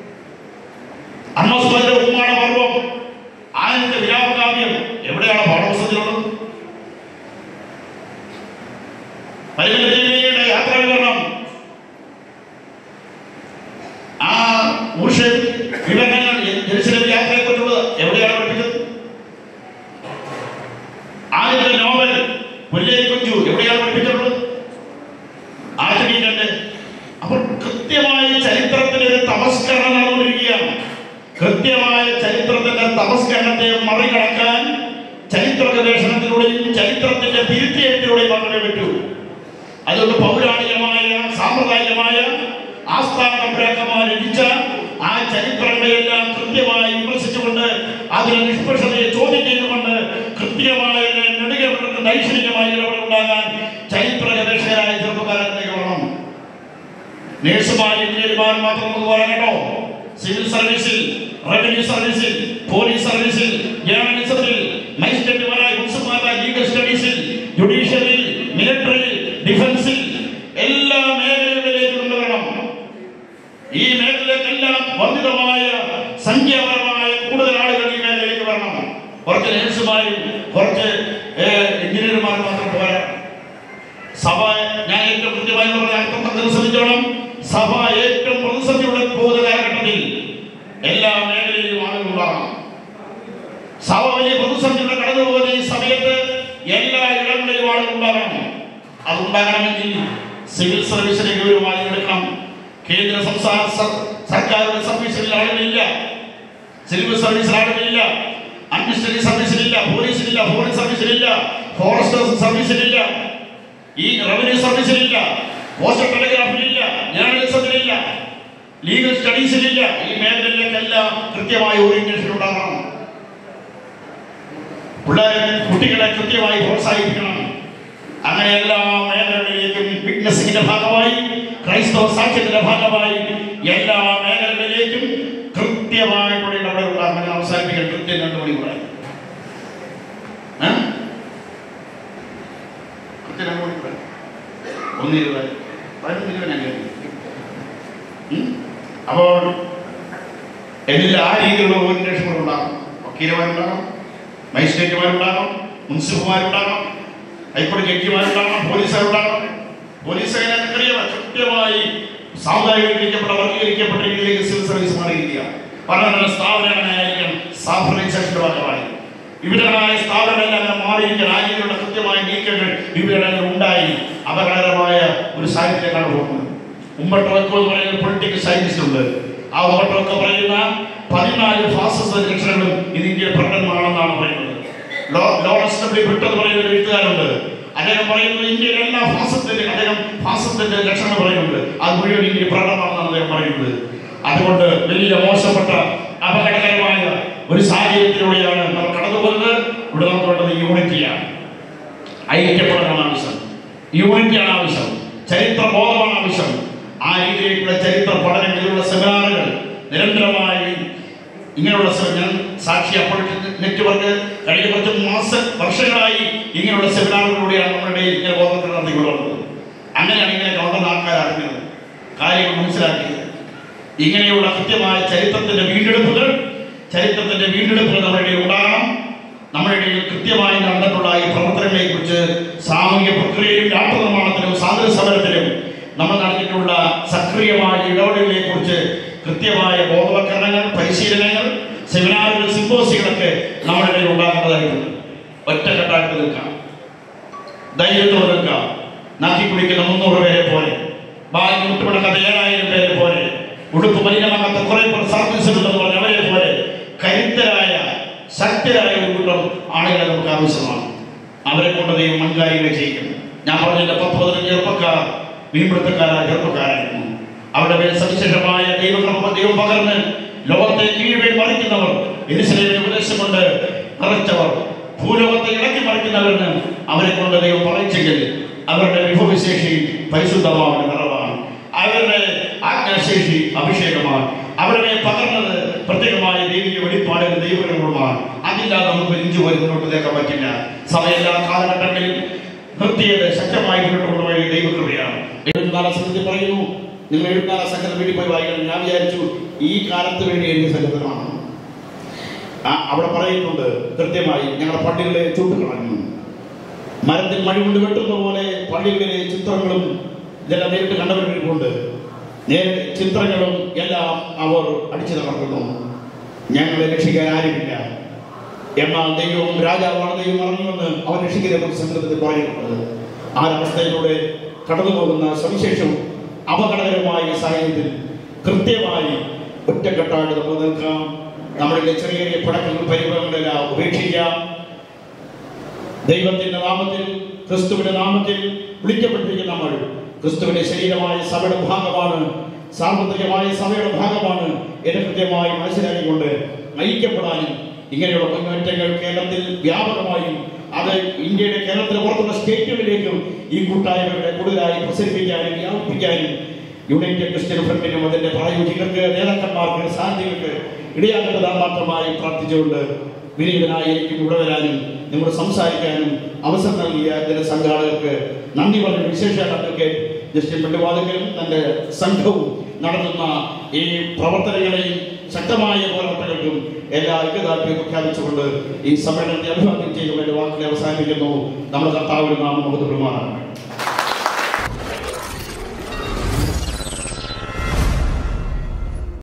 അമ്മസ്മന്റെ ഉമ്മാണ പർവം ആനന്റെ വിരാമകാവ്യം എവിടെയാണ് പാഠപുസ്തകത്തിലുള്ളത് പരിമലദേവിയുടെ യാത്രാ വിവരണം ആ ഊഷ വിവരണങ്ങൾ ജെറുസലേം യാത്രയെക്കുറിച്ചുള്ളത് എവിടെയാണ് പഠിപ്പിച്ചത് ആദ്യത്തെ നോവൽ പുല്ലേരി കുഞ്ചു എവിടെയാണ് പഠിപ്പിച്ചിട്ടുള്ളത് ആധുനികന്റെ അപ്പോൾ കൃത്യമായ ചരിത്രത്തിന്റെ ഒരു തമസ്കരണം നടന്നുകൊണ്ടിരിക്കുകയാണ് കൃത്യമായ ചരിത്രത്തിന്റെ തമസ്കരണത്തെ മറികടക്കാൻ ചരിത്ര ഗവേഷണത്തിലൂടെയും ചരിത്രത്തിന്റെ തിരുത്തിയെഴുത്തിലൂടെയും മാത്രമേ പറ്റൂ അതുകൊണ്ട് പൗരാണികമായ സാമ്പ്രദായികമായ ആസ്ഥാന പ്രേക്കന്മാർ രചിച്ച ആ ചരിത്രങ്ങളെയെല്ലാം കൃത്യമായി വിമർശിച്ചുകൊണ്ട് അതിനെ നിഷ്പക്ഷതയെ ചോദ്യം ചെയ്തുകൊണ്ട് കൃത്യമായ നെടുകപ്പെട്ട നൈഷണികമായ ഇടപെടലുണ്ടാകാൻ ചരിത്ര ഗവേഷകരായ ചെറുപ്പക്കാരത്തേക്ക് വേണം നേഴ്സുമാർ എഞ്ചിനീയർമാർ മാത്രം നമുക്ക് പറയാൻ കേട്ടോ സിവിൽ സർവീസിൽ റവന്യൂ സർവീസിൽ പോലീസ് സർവീസിൽ ജേർണലിസത്തിൽ മജിസ്ട്രേറ്റുമാരായ മുൻസിപ്പൽമാരായ ലീഗൽ സ്റ്റഡീസിൽ ജുഡീഷ്യറിയിൽ മിലിറ്ററിയിൽ ഡിഫൻസിൽ എല്ലാ മേഖലകളിലേക്ക് കൊണ്ടുവരണം ഈ മേഖലയിലേക്കെല്ലാം വർദ്ധിതമായ സംഖ്യാപരമായ കൂടുതൽ ആളുകൾ ഈ മേഖലയിലേക്ക് വരണം കുറച്ച് നേഴ്സുമാരും കുറച്ച് എഞ്ചിനീയർമാരും മാത്രം പോരാ സഭ ഞാൻ ഏറ്റവും കൃത്യമായി പറഞ്ഞ അർത്ഥം അതിനെ ശ്രദ്ധിച്ചോണം സഭ ഏറ്റവും പ്രതിസന്ധിയുടെ പോകുന്ന കാലഘട്ടത്തിൽ എല്ലാ മേഖലയിലും ആളുകൾ ഉണ്ടാകണം സഭ വലിയ പ്രതിസന്ധിയുടെ കടന്നു പോകുന്ന ഈ സമയത്ത് എല്ലാ ഇടങ്ങളിലും ആളുകൾ ഉണ്ടാകണം അതുണ്ടാകണമെങ്കിൽ സിവിൽ സർവീസിനെ ഗൗരവമായി എടുക്കണം കേന്ദ്ര സംസ്ഥാന സ- സർക്കാരുകളുടെ സർവീസുകളിൽ ആളുകളില്ല സിവിൽ സർവീസിൽ ആളുകളില്ല അഡ്മിനിസ്ട്രേറ്റീവ് സർവീസിലില്ല പോലീസിലില്ല ഫോറിൻ സർവീസിലില്ല ഫോറസ്റ്റേഴ്സ് സർവീസിലില്ല ഈ റവന്യൂ സർവീസിലില്ല പോസ്റ്റൽ ടെലിഗ്രാഫിലില്ല ജേർണലിസത്തിലില്ല ലീഗൽ സ്റ്റഡീസിലില്ല ഈ മേഖലയിലേക്കെല്ലാം കൃത്യമായ ഓറിയന്റേഷൻ ഉണ്ടാകണം പിള്ളേരെ കുട്ടികളെ കൃത്യമായി പ്രോത്സാഹിപ്പിക്കണം അങ്ങനെ എല്ലാ മേഖലകളിലേക്കും വിറ്റ്നസിംഗിന്റെ ഭാഗമായി ക്രൈസ്തവ സാക്ഷ്യത്തിന്റെ ഭാഗമായി എല്ലാ മേഖലകളിലേക്കും കൃത്യമായിട്ടുള്ള ഇടപെടൽ അങ്ങനെ അവസാനിപ്പിക്കാൻ കൃത്യം രണ്ട് മണിക്കൂറായി ഏ? കൃത്യം രണ്ട് മണിക്കൂറായി ഒന്ന് ഇരുപത് പതിനൊന്ന് ഇരുപത് ഞാൻ കേട്ടു ഉം? അപ്പോൾ എന്നിൽ ആ രീതിയിലുള്ള ഓറിയന്റേഷനുകൾ ഉണ്ടാകും വക്കീലമാരുണ്ടാകും മജിസ്ട്രേറ്റുമാരുണ്ടാകും മുനിസിപ്പൽമാരുണ്ടാകും ഹൈക്കോടതി ജഡ്ജിമാരുണ്ടാകണം പോലീസുകാരുണ്ടാകണം പോലീസുകാരെ അറിയാം കൃത്യമായി സാമുദായികവൽക്കരിക്കപ്പെട്ട വർഗീകരിക്കപ്പെട്ട രീതിയിലേക്ക് സിവിൽ സർവീസ് മാറിയിരിക്കുക പല നല്ല സ്ഥാപനങ്ങളായിരിക്കണം സാഫറൈസേഷന്റെ ഭാഗമായി വിവിധങ്ങളായ സ്ഥാപനങ്ങളെല്ലാം അങ്ങനെ മാറിയിരിക്കാൻ ആ രീതിയിലുള്ള കൃത്യമായ നീക്കങ്ങൾ വിവിധങ്ങളിൽ ഉണ്ടായി അപകടകരമായ ഒരു സാഹചര്യത്തിലേക്കാണ് പോകുന്നത് ഉമ്മട്ടോക്കോ എന്ന് പറയുന്ന പൊളിറ്റിക്കൽ സയന്റിസ്റ്റ് ഉണ്ട് ആ ഉമ്മട്ടോക്കോ പറയുന്ന പതിനാല് ഫാസിസ്റ്റ് ലക്ഷണങ്ങളും ഇത് ഇന്ത്യയിൽ പ്രകടമാണെന്നാണ് പറയുന്നത് ലോ- ലോറൻസ് ഡബ്ല്യു ബ്രിട്ട് എന്ന് പറയുന്ന ഒരു എഴുത്തുകാരുണ്ട് അദ്ദേഹം പറയുന്നത് ഇന്ത്യയിൽ എല്ലാ ഫാസത്തിന്റെ അദ്ദേഹം ഫാസത്തിന്റെ ലക്ഷണം പറയുന്നുണ്ട് അത് മുഴുവൻ ഇന്ത്യ പ്രകടമാണെന്നാണ് അദ്ദേഹം പറയുന്നത് അതുകൊണ്ട് വലിയ മോശപ്പെട്ട അപകടകരമായ ഒരു സാഹചര്യത്തിലൂടെയാണ് നമ്മൾ കടന്നു പോകുന്നത് ഇവിടെ നമുക്ക് വേണ്ടത് യൂണിറ്റിയാണ് ഐക്യപ്പെടലാണ് ആവശ്യം യൂണിറ്റിയാണ് ആവശ്യം ചരിത്ര ബോധമാണ് ആവശ്യം ആ രീതിയിലേക്കുള്ള ചരിത്ര പഠനങ്ങളിലുള്ള സെമിനാറുകൾ നിരന്തരമായി ഇങ്ങനെയുള്ള സെമി- ഞാൻ സാക്ഷി അപ്പോൾ നെറ്റ്വർക്ക് കഴിഞ്ഞ കുറച്ച് മാസ വർഷങ്ങളായി ഇങ്ങനെയുള്ള സെമിനാറുകളിലൂടെയാണ് നമ്മുടെ ഇങ്ങനെ ബോധത്തിൽ നടത്തിക്കൊണ്ടുവന്നത് അങ്ങനെയാണ് ഇങ്ങനെ ഉണ്ടെന്ന് ആൾക്കാർ അറിഞ്ഞത് കാര്യങ്ങൾ മനസ്സിലാക്കിയത് ഇങ്ങനെയുള്ള കൃത്യമായ ചരിത്രത്തിന്റെ വീണ്ടെടുപ്പുകൾ ചരിത്രത്തിന്റെ വീണ്ടെടുപ്പുകൾ നമ്മുടെ ഇടയിൽ ഉണ്ടാകണം നമ്മുടെ ഇടയിൽ കൃത്യമായി നടന്നിട്ടുള്ള ഈ പ്രവർത്തനങ്ങളെ കുറിച്ച് സാമൂഹിക പ്രക്രിയയിലും രാഷ്ട്ര നിർമ്മാണത്തിലും സ്വാതന്ത്ര്യ സമരത്തിലും നമ്മൾ നടത്തിയിട്ടുള്ള സക്രിയമായ ഇടപെടലുകളെ കുറിച്ച് കൃത്യമായ ബോധവൽക്കരണങ്ങൾ പരിശീലനങ്ങൾ സെമിനാറുകൾ സിമ്പോസികളൊക്കെ നമ്മുടെ ഇടയിൽ ഉണ്ടാകേണ്ടതായിട്ടുണ്ട് ഒറ്റക്കെട്ടായിട്ട് നിൽക്കാം ധൈര്യത്തോടെ നിൽക്കാം നാക്കി കുടിക്കുന്ന മുന്നൂറ് പേരെ പോലെ ബാഗ് മുട്ടുപിടക്കാത്ത ഏഴായിരം പേരെ പോലെ ഉടുപ്പ് മലിനമാകാത്ത കുറെ പേർ സർവീസുണ്ടെന്ന് പറഞ്ഞ അവരെ പോലെ കരുത്തരായ ശക്തരായ ഒരു കൂട്ടം ആളുകളെ നമുക്ക് ആവശ്യമാണ് അവരെ കൊണ്ട് ദൈവം മുൻകാര്യങ്ങൾ ചെയ്യും ഞാൻ പറഞ്ഞില്ല പത്ത് പതിനഞ്ച് ചെറുപ്പക്കാർ മീൻപിടുത്തക്കാരായ ചെറുപ്പക്കാരായിരുന്നു അവരുടെ മേൽ സവിശേഷമായ ദൈവകൃപ ദൈവം പകർന്ന് ലോകത്തെ കീഴ്മേൽ മറിക്കുന്നവർ എരിശിലേമിനെ ഉപദേശം കൊണ്ട് നിറച്ചവർ ഭൂലോകത്തെ ഇളക്കി മറിക്കുന്നവരെന്ന് അവരെ കൊണ്ട് ദൈവം പറയിച്ചെങ്കിൽ അവരുടെ വിഭവശേഷി പരിശുദ്ധമാണ് നിറവാണ് അവരുടെ ആജ്ഞാശേഷി അഭിഷേകമാണ് അവരുടെ മേൽ പകർന്നത് പ്രത്യേകമായ ദൈവിക വെളിപ്പാടുകൾ ദൈവങ്ങളുമാണ് അതില്ലാതെ നമുക്ക് ഇഞ്ചു പോയി മുന്നോട്ട് തേക്കാൻ പറ്റില്ല സഭയെല്ലാ കാലഘട്ടങ്ങളിൽ നിർത്തിയത് ശക്തമായി മുന്നോട്ട് കൊണ്ടുപോയ ദൈവകൃപയാണ് എഴുപത്തിനാലാം സംഘത്തിൽ പറയുന്നു നിങ്ങൾ എഴുപത്തിനാലാം സംഘത്തിന് വേണ്ടി പോയി വായിക്കണം ഞാൻ വിചാരിച്ചു ഈ കാലത്ത് വേണ്ടി എഴുതിയ സംഘത്തിനാണ് ആ, അവിടെ പറയുന്നുണ്ട് കൃത്യമായി ഞങ്ങളുടെ പള്ളികളെ ചൂട്ടുകളഞ്ഞു മരത്തിൽ മഴ കൊണ്ട് വെട്ടുന്ന പോലെ പള്ളികളിലെ ചിത്രങ്ങളും ഇതെല്ലാം നേരിട്ട് കണ്ടവരുണ്ട് നേരിട്ട് ചിത്രങ്ങളും എല്ലാം അവർ അടിച്ചു തകർക്കുന്നു ഞങ്ങളെ രക്ഷിക്കാൻ ആരുമില്ല എന്നാൽ ദൈവവും രാജാവാണ് ദൈവം അറിഞ്ഞുവെന്ന് അവൻ രക്ഷിക്കുന്ന കുറിച്ച് സംഘത്തിൽ പറയുന്നുണ്ട് ആ ഒരവസ്ഥയിലൂടെ കടന്നു പോകുന്ന സവിശേഷം അപകടകരമായ ഈ സാഹചര്യത്തിൽ കൃത്യമായി ഒറ്റക്കെട്ടായിട്ട് നമുക്ക് നിൽക്കാം നമ്മളിലെ ചെറിയ ചെറിയ പടക്കങ്ങൾ പരിഭവങ്ങളെല്ലാം ഉപേക്ഷിക്കാം ദൈവത്തിന്റെ നാമത്തിൽ ക്രിസ്തുവിന്റെ നാമത്തിൽ വിളിക്കപ്പെട്ടിരിക്കുന്ന നമ്മൾ ക്രിസ്തുവിന്റെ ശരീരമായ സഭയുടെ ഭാഗമാണ് സാർവത്രികമായ സഭയുടെ ഭാഗമാണ് എന്ന് കൃത്യമായി മനസ്സിലാക്കിക്കൊണ്ട് ഐക്യപ്പെടാനും ഇങ്ങനെയുള്ള മുന്നേറ്റങ്ങൾ കേരളത്തിൽ വ്യാപകമായും അത് ഇന്ത്യയുടെ കേരളത്തിന് പുറത്തുള്ള സ്റ്റേറ്റുകളിലേക്കും ഈ കൂട്ടായ്മകളെ കൂടുതലായി പ്രസരിപ്പിക്കാനും വ്യാപിപ്പിക്കാനും യുണൈറ്റഡ് ക്രിസ്ത്യൻ ഫ്രണ്ടിനും അതിന്റെ പ്രായോജികർക്ക് നേതാക്കന്മാർക്ക് സാധ്യതകൾക്ക് ഇടയാകേണ്ടതാ മാത്രമായി പ്രാർത്ഥിച്ചുകൊണ്ട് വിനീതനായി എനിക്ക് ഇവിടെ വരാനും നിങ്ങളോട് സംസാരിക്കാനും അവസരം നൽകിയ ഇതിന്റെ സംഘാടകർക്ക് നന്ദി പറഞ്ഞ വിശേഷ അഡ്വക്കേറ്റ് ജസ്റ്റിൻ പണ്ടുവാദകരും തന്റെ സംഘവും നടത്തുന്ന ഈ പ്രവർത്തനങ്ങളെയും ശക്തമായ പോരാട്ടങ്ങൾക്കും എല്ലാ ഐക്യദാർഢ്യവും പ്രഖ്യാപിച്ചുകൊണ്ട് ഈ സമ്മേളനത്തെ അഭിവാദ്യം ചെയ്തുകൊണ്ട് എന്റെ വാക്കുകളെ അവസാനിപ്പിക്കുന്നു നമ്മുടെ കർത്താവിന് നാം മുഖത്ത് പെരുമാറാണ്